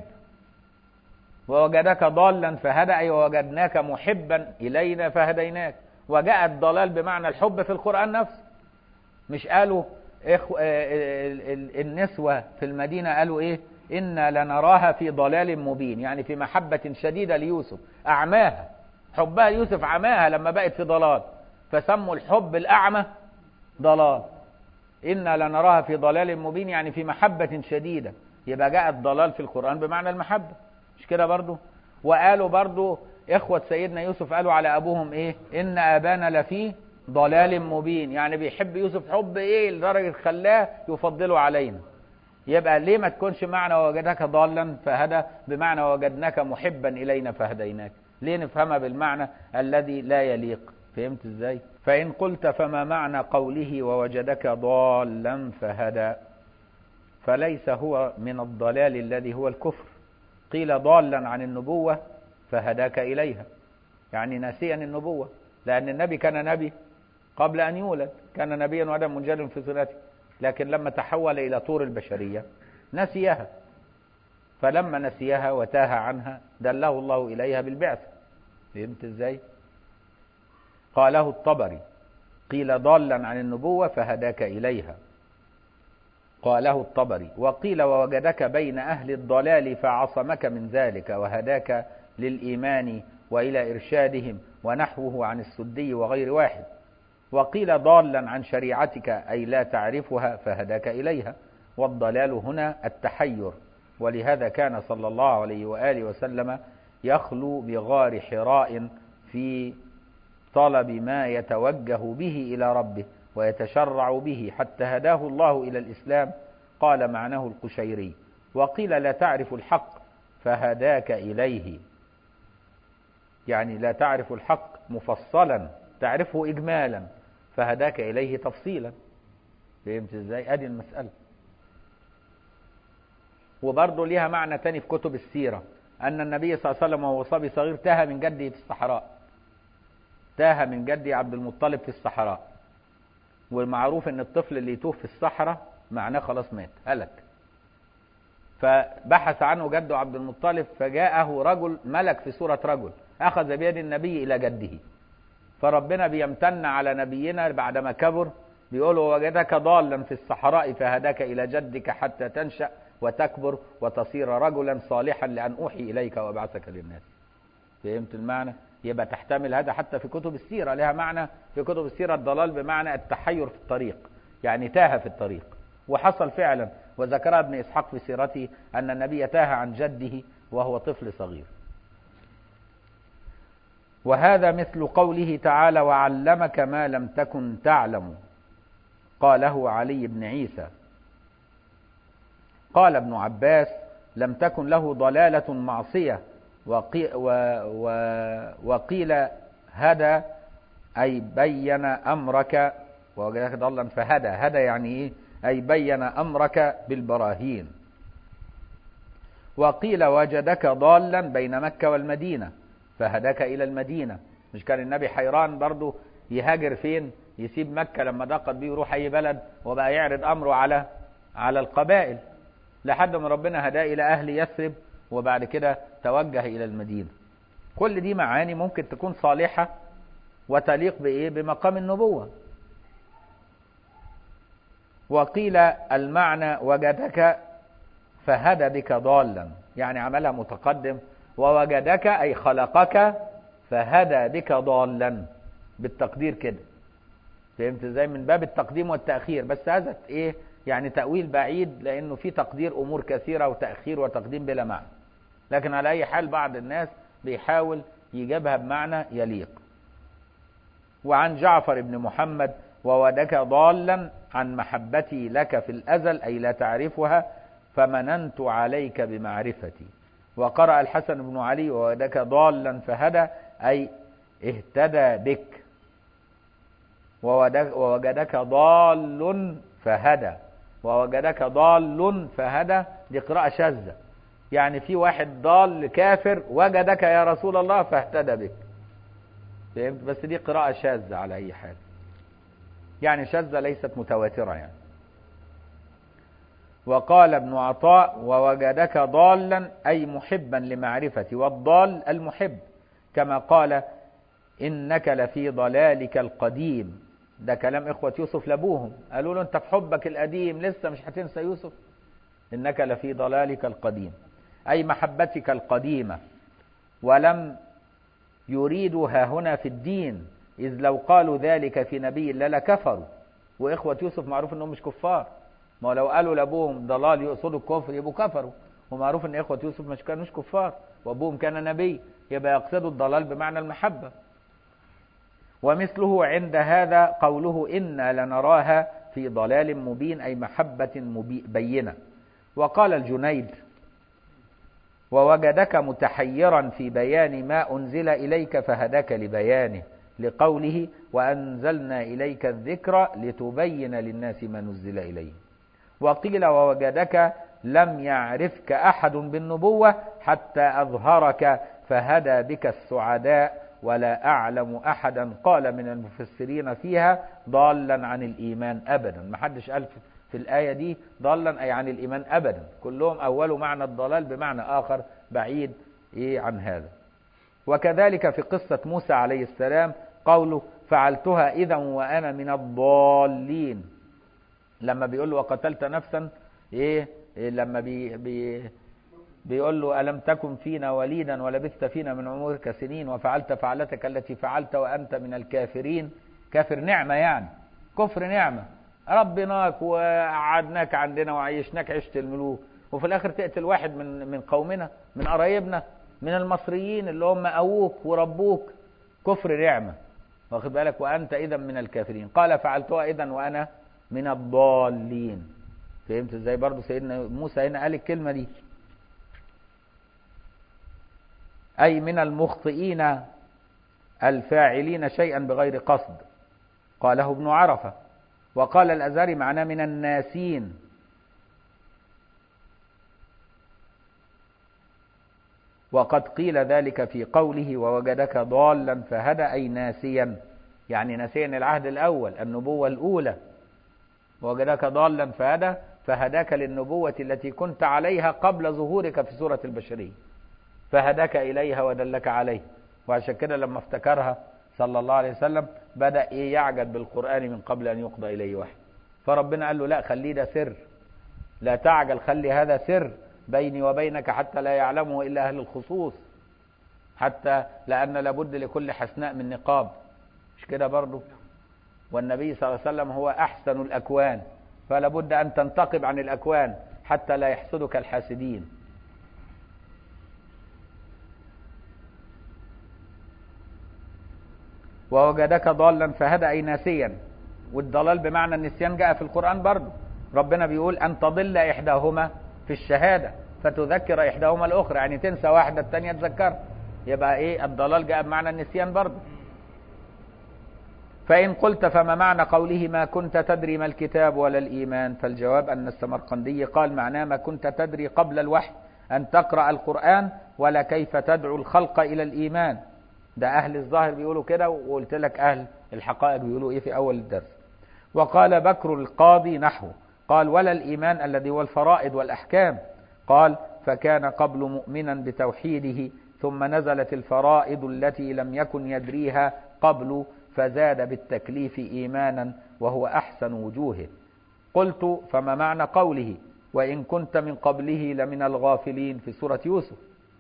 ووجدك ضالا فهدى أي ووجدناك محبا إلينا فهديناك وجاء الضلال بمعنى الحب في القرآن نفسه مش قالوا إخو... آه، ال- ال- النسوة في المدينة قالوا ايه إنا لنراها في ضلال مبين يعني في محبة شديدة ليوسف أعماها حبها يوسف عماها لما بقت في ضلال فسموا الحب الأعمى ضلال إنا لنراها في ضلال مبين يعني في محبة شديدة يبقى جاء الضلال في القرآن بمعنى المحبة مش كده برضو وقالوا برضو إخوة سيدنا يوسف قالوا على أبوهم إيه إن أبانا لفي ضلال مبين يعني بيحب يوسف حب إيه لدرجة خلاه يفضله علينا يبقى ليه ما تكونش معنى وجدك ضالا فهدى بمعنى وجدناك محبا إلينا فهديناك ليه نفهمها بالمعنى الذي لا يليق فهمت ازاي فإن قلت فما معنى قوله ووجدك ضالا فهدى فليس هو من الضلال الذي هو الكفر قيل ضالا عن النبوة فهداك إليها يعني ناسيا النبوة لأن النبي كان نبي قبل أن يولد كان نبيا وآدم منجل في صلته لكن لما تحول إلى طور البشرية نسيها فلما نسيها وتاه عنها دله الله إليها بالبعثة فهمت ازاي قاله الطبري قيل ضالا عن النبوة فهداك إليها قاله الطبري وقيل ووجدك بين أهل الضلال فعصمك من ذلك وهداك للإيمان وإلى إرشادهم ونحوه عن السدي وغير واحد وقيل ضالا عن شريعتك أي لا تعرفها فهداك إليها والضلال هنا التحير ولهذا كان صلى الله عليه وآله وسلم يخلو بغار حراء في طلب ما يتوجه به إلى ربه ويتشرع به حتى هداه الله إلى الإسلام قال معناه القشيري وقيل لا تعرف الحق فهداك إليه يعني لا تعرف الحق مفصلا تعرفه إجمالا فهداك إليه تفصيلا فهمت ازاي ادي المسألة وبرضه ليها معنى تاني في كتب السيرة أن النبي صلى الله عليه وسلم وهو صبي صغير تاه من جده في الصحراء تاه من جدي عبد المطلب في الصحراء والمعروف ان الطفل اللي يتوه في الصحراء معناه خلاص مات هلك فبحث عنه جده عبد المطلب فجاءه رجل ملك في صورة رجل أخذ بيد النبي إلى جده فربنا بيمتن على نبينا بعدما كبر بيقول وجدك ضالا في الصحراء فهداك إلى جدك حتى تنشأ وتكبر وتصير رجلا صالحا لأن أوحي إليك وأبعثك للناس فهمت المعنى يبقى تحتمل هذا حتى في كتب السيرة لها معنى في كتب السيرة الضلال بمعنى التحير في الطريق يعني تاه في الطريق وحصل فعلا وذكرها ابن إسحاق في سيرته أن النبي تاه عن جده وهو طفل صغير وهذا مثل قوله تعالى وعلمك ما لم تكن تعلم قاله علي بن عيسى قال ابن عباس لم تكن له ضلالة معصية وقي و و وقيل هدى أي بين أمرك ووجدك ضلا فهدى هدى يعني إيه أي بين أمرك بالبراهين وقيل وجدك ضالا بين مكة والمدينة فهداك إلى المدينة مش كان النبي حيران برضه يهاجر فين يسيب مكة لما ضاقت بيه يروح أي بلد وبقى يعرض أمره على على القبائل لحد ما ربنا هداه إلى أهل يثرب وبعد كده توجه إلى المدينة كل دي معاني ممكن تكون صالحة وتليق بإيه بمقام النبوة وقيل المعنى وجدك فهدى بك ضالا يعني عملها متقدم ووجدك أي خلقك فهدى بك ضالا بالتقدير كده فهمت ازاي من باب التقديم والتأخير بس هذا ايه يعني تأويل بعيد لأنه في تقدير أمور كثيرة وتأخير وتقديم بلا معنى لكن على أي حال بعض الناس بيحاول يجيبها بمعنى يليق وعن جعفر بن محمد وودك ضالا عن محبتي لك في الأزل أي لا تعرفها فمننت عليك بمعرفتي وقرأ الحسن بن علي وودك ضالا فهدى أي اهتدى بك ووجدك ضال فهدى ووجدك ضال فهدى دي قراءة شاذة يعني في واحد ضال كافر وجدك يا رسول الله فاهتدى بك فهمت بس دي قراءة شاذة على أي حال يعني شاذة ليست متواترة يعني وقال ابن عطاء ووجدك ضالا أي محبا لمعرفتي والضال المحب كما قال إنك لفي ضلالك القديم ده كلام إخوة يوسف لأبوهم قالوا له أنت في حبك القديم لسه مش هتنسى يوسف إنك لفي ضلالك القديم أي محبتك القديمة ولم يريدوا ها هنا في الدين إذ لو قالوا ذلك في نبي الله لكفروا وإخوة يوسف معروف أنهم مش كفار ما لو قالوا لأبوهم ضلال يقصدوا الكفر يبقوا كفروا ومعروف أن إخوة يوسف مش كانوش كفار وأبوهم كان نبي يبقى يقصدوا الضلال بمعنى المحبة ومثله عند هذا قوله إنا لنراها في ضلال مبين أي محبة مبي بينة وقال الجنيد ووجدك متحيرا في بيان ما أنزل إليك فهداك لبيانه لقوله وأنزلنا إليك الذكر لتبين للناس ما نزل إليه وقيل ووجدك لم يعرفك أحد بالنبوة حتى أظهرك فهدى بك السعداء ولا أعلم أحدا قال من المفسرين فيها ضالا عن الإيمان أبدا ما حدش قال في الآية دي ضالا أي عن الإيمان أبدا كلهم أولوا معنى الضلال بمعنى آخر بعيد إيه عن هذا وكذلك في قصة موسى عليه السلام قوله فعلتها إذا وأنا من الضالين لما بيقول له وقتلت نفسا إيه, إيه لما بي بي بيقول له ألم تكن فينا وليدا ولبثت فينا من عمرك سنين وفعلت فعلتك التي فعلت وأنت من الكافرين كافر نعمة يعني كفر نعمة ربناك وقعدناك عندنا وعيشناك عشت الملوك وفي الآخر تقتل واحد من من قومنا من قرايبنا من المصريين اللي هم أووك وربوك كفر نعمة واخد بالك وأنت إذا من الكافرين قال فعلتها إذا وأنا من الضالين فهمت ازاي برضو سيدنا موسى هنا قال الكلمة دي أي من المخطئين الفاعلين شيئا بغير قصد قاله ابن عرفة وقال الأزهري معناه من الناسين وقد قيل ذلك في قوله ووجدك ضالا فهدى أي ناسيا يعني ناسيا العهد الأول النبوة الأولى ووجدك ضالا فهدى فهداك للنبوة التي كنت عليها قبل ظهورك في سورة البشرية فهداك إليها ودلك عليه وعشان كده لما افتكرها صلى الله عليه وسلم بدأ إيه يعجب بالقرآن من قبل أن يقضى إليه وحي فربنا قال له لا خليه ده سر لا تعجل خلي هذا سر بيني وبينك حتى لا يعلمه إلا أهل الخصوص حتى لأن لابد لكل حسناء من نقاب مش كده برضه والنبي صلى الله عليه وسلم هو أحسن الأكوان فلا بد أن تنتقب عن الأكوان حتى لا يحسدك الحاسدين ووجدك ضالا فهدى أي ناسيا والضلال بمعنى النسيان جاء في القرآن برضه ربنا بيقول أن تضل إحداهما في الشهادة فتذكر إحداهما الأخرى يعني تنسى واحدة الثانية تذكرها يبقى إيه الضلال جاء بمعنى النسيان برضه فإن قلت فما معنى قوله ما كنت تدري ما الكتاب ولا الإيمان فالجواب أن السمرقندي قال معناه ما كنت تدري قبل الوحي أن تقرأ القرآن ولا كيف تدعو الخلق إلى الإيمان ده أهل الظاهر بيقولوا كده وقلت لك أهل الحقائق بيقولوا إيه في أول الدرس وقال بكر القاضي نحو قال ولا الإيمان الذي هو الفرائض والأحكام قال فكان قبل مؤمنا بتوحيده ثم نزلت الفرائض التي لم يكن يدريها قبل فزاد بالتكليف إيمانا وهو أحسن وجوهه قلت فما معنى قوله وإن كنت من قبله لمن الغافلين في سورة يوسف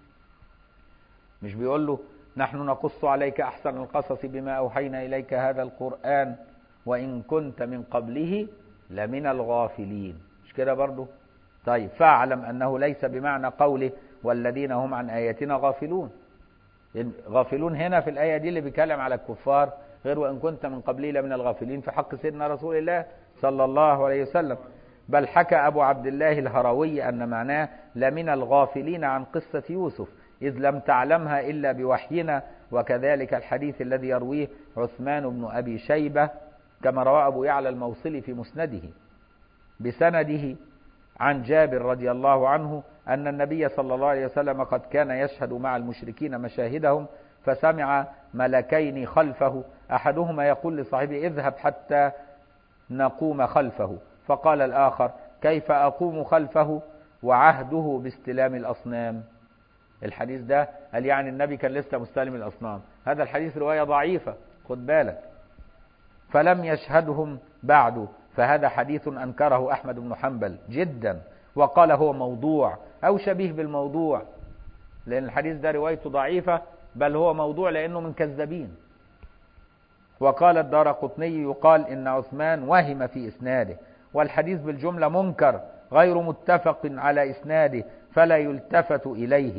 مش بيقول له نحن نقص عليك أحسن القصص بما أوحينا إليك هذا القرآن وإن كنت من قبله لمن الغافلين مش كده برضو طيب فاعلم أنه ليس بمعنى قوله والذين هم عن آياتنا غافلون غافلون هنا في الآية دي اللي بيتكلم على الكفار غير وإن كنت من قبله لمن الغافلين في حق سيدنا رسول الله صلى الله عليه وسلم بل حكى أبو عبد الله الهروي أن معناه لمن الغافلين عن قصة يوسف إذ لم تعلمها إلا بوحينا وكذلك الحديث الذي يرويه عثمان بن أبي شيبة كما رواه أبو يعلى الموصلي في مسنده بسنده عن جابر رضي الله عنه أن النبي صلى الله عليه وسلم قد كان يشهد مع المشركين مشاهدهم فسمع ملكين خلفه أحدهما يقول لصاحبه اذهب حتى نقوم خلفه فقال الآخر كيف أقوم خلفه وعهده باستلام الأصنام الحديث ده قال يعني النبي كان لسه مستلم الأصنام هذا الحديث رواية ضعيفة خد بالك فلم يشهدهم بعد فهذا حديث أنكره أحمد بن حنبل جدا وقال هو موضوع أو شبيه بالموضوع لأن الحديث ده روايته ضعيفة بل هو موضوع لأنه من كذابين وقال الدار قطني يقال إن عثمان وهم في إسناده والحديث بالجملة منكر غير متفق على إسناده فلا يلتفت إليه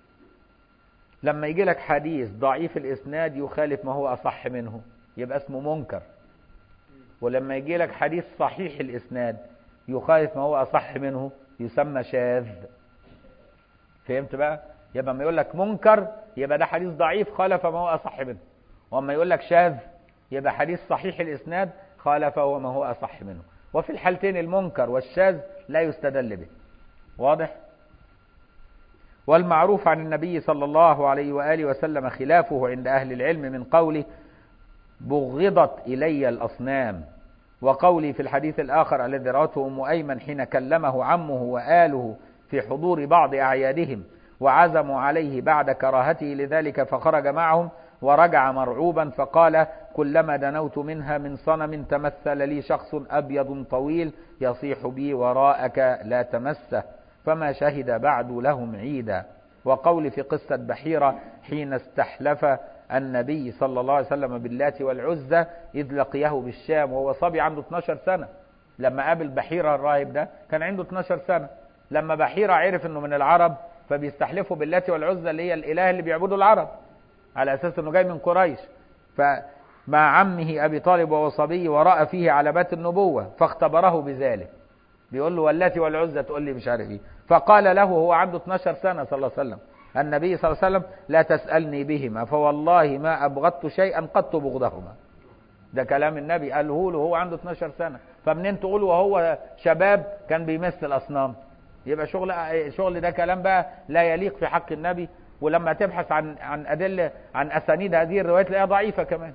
لما يجي لك حديث ضعيف الإسناد يخالف ما هو أصح منه يبقى اسمه منكر ولما يجي لك حديث صحيح الإسناد يخالف ما هو أصح منه يسمى شاذ فهمت بقى يبقى ما يقول لك منكر يبقى ده حديث ضعيف خالف ما هو أصح منه وأما يقول لك شاذ يبقى حديث صحيح الإسناد خالف ما هو أصح منه وفي الحالتين المنكر والشاذ لا يستدل به واضح والمعروف عن النبي صلى الله عليه وآله وسلم خلافه عند أهل العلم من قوله بغضت إلي الأصنام وقولي في الحديث الآخر الذي روته أم أيمن حين كلمه عمه وآله في حضور بعض أعيادهم وعزموا عليه بعد كراهته لذلك فخرج معهم ورجع مرعوبا فقال كلما دنوت منها من صنم تمثل لي شخص أبيض طويل يصيح بي وراءك لا تمسه فما شهد بعد لهم عيدا وقول في قصة بحيرة حين استحلف النبي صلى الله عليه وسلم باللات والعزة إذ لقيه بالشام وهو صبي عنده 12 سنة لما قابل بحيرة الراهب ده كان عنده 12 سنة لما بحيرة عرف انه من العرب فبيستحلفوا باللات والعزة اللي هي الاله اللي بيعبده العرب على اساس انه جاي من قريش فمع عمه ابي طالب وهو صبي ورأى فيه علامات النبوة فاختبره بذلك بيقول له واللاتي والعزة تقول لي مش عارف ايه فقال له هو عنده 12 سنة صلى الله عليه وسلم النبي صلى الله عليه وسلم لا تسألني بهما فوالله ما أبغضت شيئا قط بغضهما ده كلام النبي قاله له وهو عنده 12 سنة فمنين تقول وهو شباب كان بيمثل أصنام يبقى شغل شغل ده كلام بقى لا يليق في حق النبي ولما تبحث عن عن أدلة عن أسانيد هذه الروايات تلاقيها ضعيفة كمان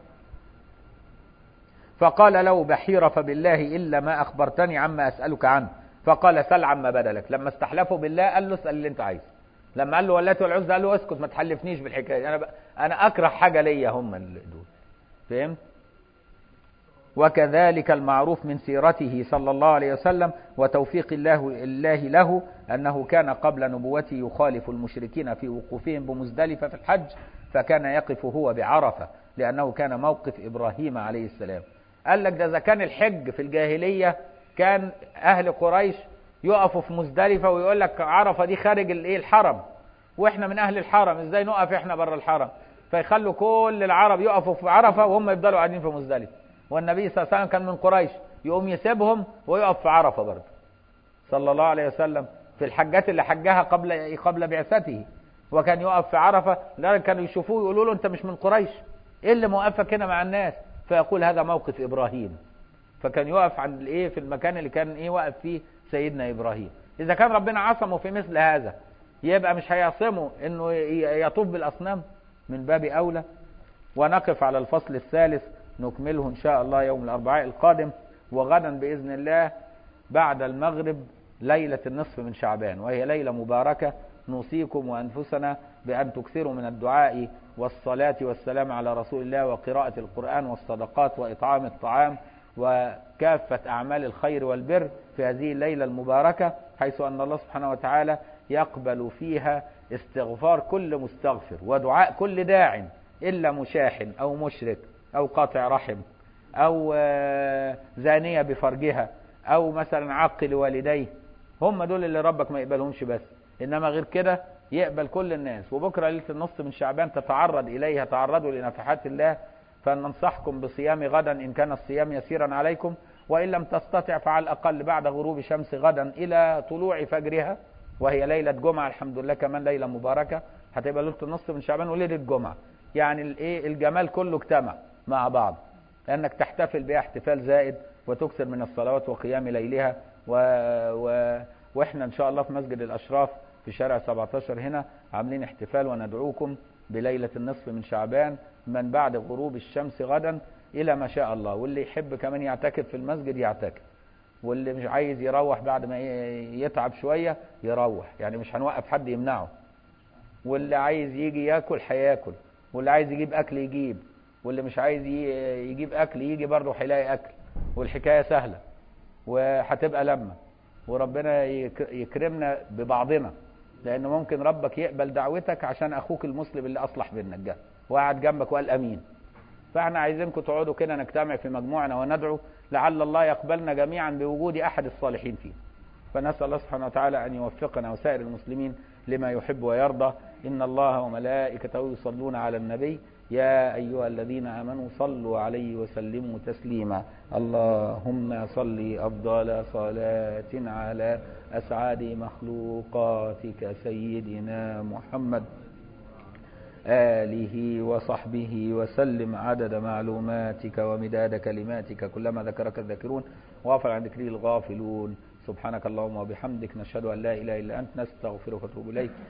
فقال له بحيرة فبالله إلا ما أخبرتني عما أسألك عنه فقال سل عما بدلك لما استحلفوا بالله قال له اسأل اللي أنت عايزه لما قال له واللات والعزى قال له اسكت ما تحلفنيش بالحكايه انا ب... انا اكره حاجه ليا هم دول فهمت وكذلك المعروف من سيرته صلى الله عليه وسلم وتوفيق الله الله له انه كان قبل نبوته يخالف المشركين في وقوفهم بمزدلفه في الحج فكان يقف هو بعرفه لانه كان موقف ابراهيم عليه السلام قال لك ده اذا كان الحج في الجاهليه كان اهل قريش يقفوا في مزدلفه ويقول لك عرفه دي خارج الايه الحرم واحنا من اهل الحرم ازاي نقف احنا بره الحرم فيخلوا كل العرب يقفوا في عرفه وهم يفضلوا قاعدين في مزدلفه والنبي صلى الله عليه وسلم كان من قريش يقوم يسيبهم ويقف في عرفه برضه صلى الله عليه وسلم في الحجات اللي حجها قبل قبل بعثته وكان يقف في عرفه لذلك كانوا يشوفوه يقولوا له انت مش من قريش ايه اللي موقفك هنا مع الناس فيقول هذا موقف ابراهيم فكان يقف عند الايه في المكان اللي كان ايه واقف فيه سيدنا ابراهيم اذا كان ربنا عصمه في مثل هذا يبقى مش هيعصمه انه يطوف بالاصنام من باب اولى ونقف على الفصل الثالث نكمله ان شاء الله يوم الاربعاء القادم وغدا باذن الله بعد المغرب ليله النصف من شعبان وهي ليله مباركه نوصيكم وانفسنا بان تكثروا من الدعاء والصلاه والسلام على رسول الله وقراءه القران والصدقات واطعام الطعام وكافة أعمال الخير والبر في هذه الليلة المباركة حيث أن الله سبحانه وتعالى يقبل فيها استغفار كل مستغفر ودعاء كل داع إلا مشاحن أو مشرك أو قاطع رحم أو زانية بفرجها أو مثلا عاق لوالديه هم دول اللي ربك ما يقبلهمش بس إنما غير كده يقبل كل الناس وبكرة ليلة النص من شعبان تتعرض إليها تعرضوا لنفحات الله فننصحكم بصيام غدا إن كان الصيام يسيرا عليكم وإن لم تستطع فعلى الأقل بعد غروب شمس غدا إلى طلوع فجرها وهي ليلة جمعة الحمد لله كمان ليلة مباركة هتبقى ليلة النص من شعبان وليلة جمعة يعني الايه الجمال كله اجتمع مع بعض لأنك تحتفل بها احتفال زائد وتكثر من الصلوات وقيام ليلها و... و... واحنا ان شاء الله في مسجد الاشراف في شارع 17 هنا عاملين احتفال وندعوكم بليلة النصف من شعبان من بعد غروب الشمس غدا إلى ما شاء الله واللي يحب كمان يعتكف في المسجد يعتكف واللي مش عايز يروح بعد ما يتعب شوية يروح يعني مش هنوقف حد يمنعه واللي عايز يجي ياكل هياكل واللي عايز يجيب أكل يجيب واللي مش عايز يجيب أكل يجي برضه هيلاقي أكل والحكاية سهلة وهتبقى لما وربنا يكرمنا ببعضنا لأن ممكن ربك يقبل دعوتك عشان أخوك المسلم اللي أصلح منك ده وقعد جنبك وقال أمين فاحنا عايزينكم تقعدوا كده نجتمع في مجموعنا وندعو لعل الله يقبلنا جميعا بوجود أحد الصالحين فيه فنسأل الله سبحانه وتعالى أن يوفقنا وسائر المسلمين لما يحب ويرضى إن الله وملائكته يصلون على النبي يا أيها الذين آمنوا صلوا عليه وسلموا تسليما اللهم صل أفضل صلاة على أسعد مخلوقاتك سيدنا محمد آله وصحبه وسلم عدد معلوماتك ومداد كلماتك كلما ذكرك الذاكرون وغفل عن ذكره الغافلون سبحانك اللهم وبحمدك نشهد أن لا إله إلا أنت نستغفرك ونتوب إليك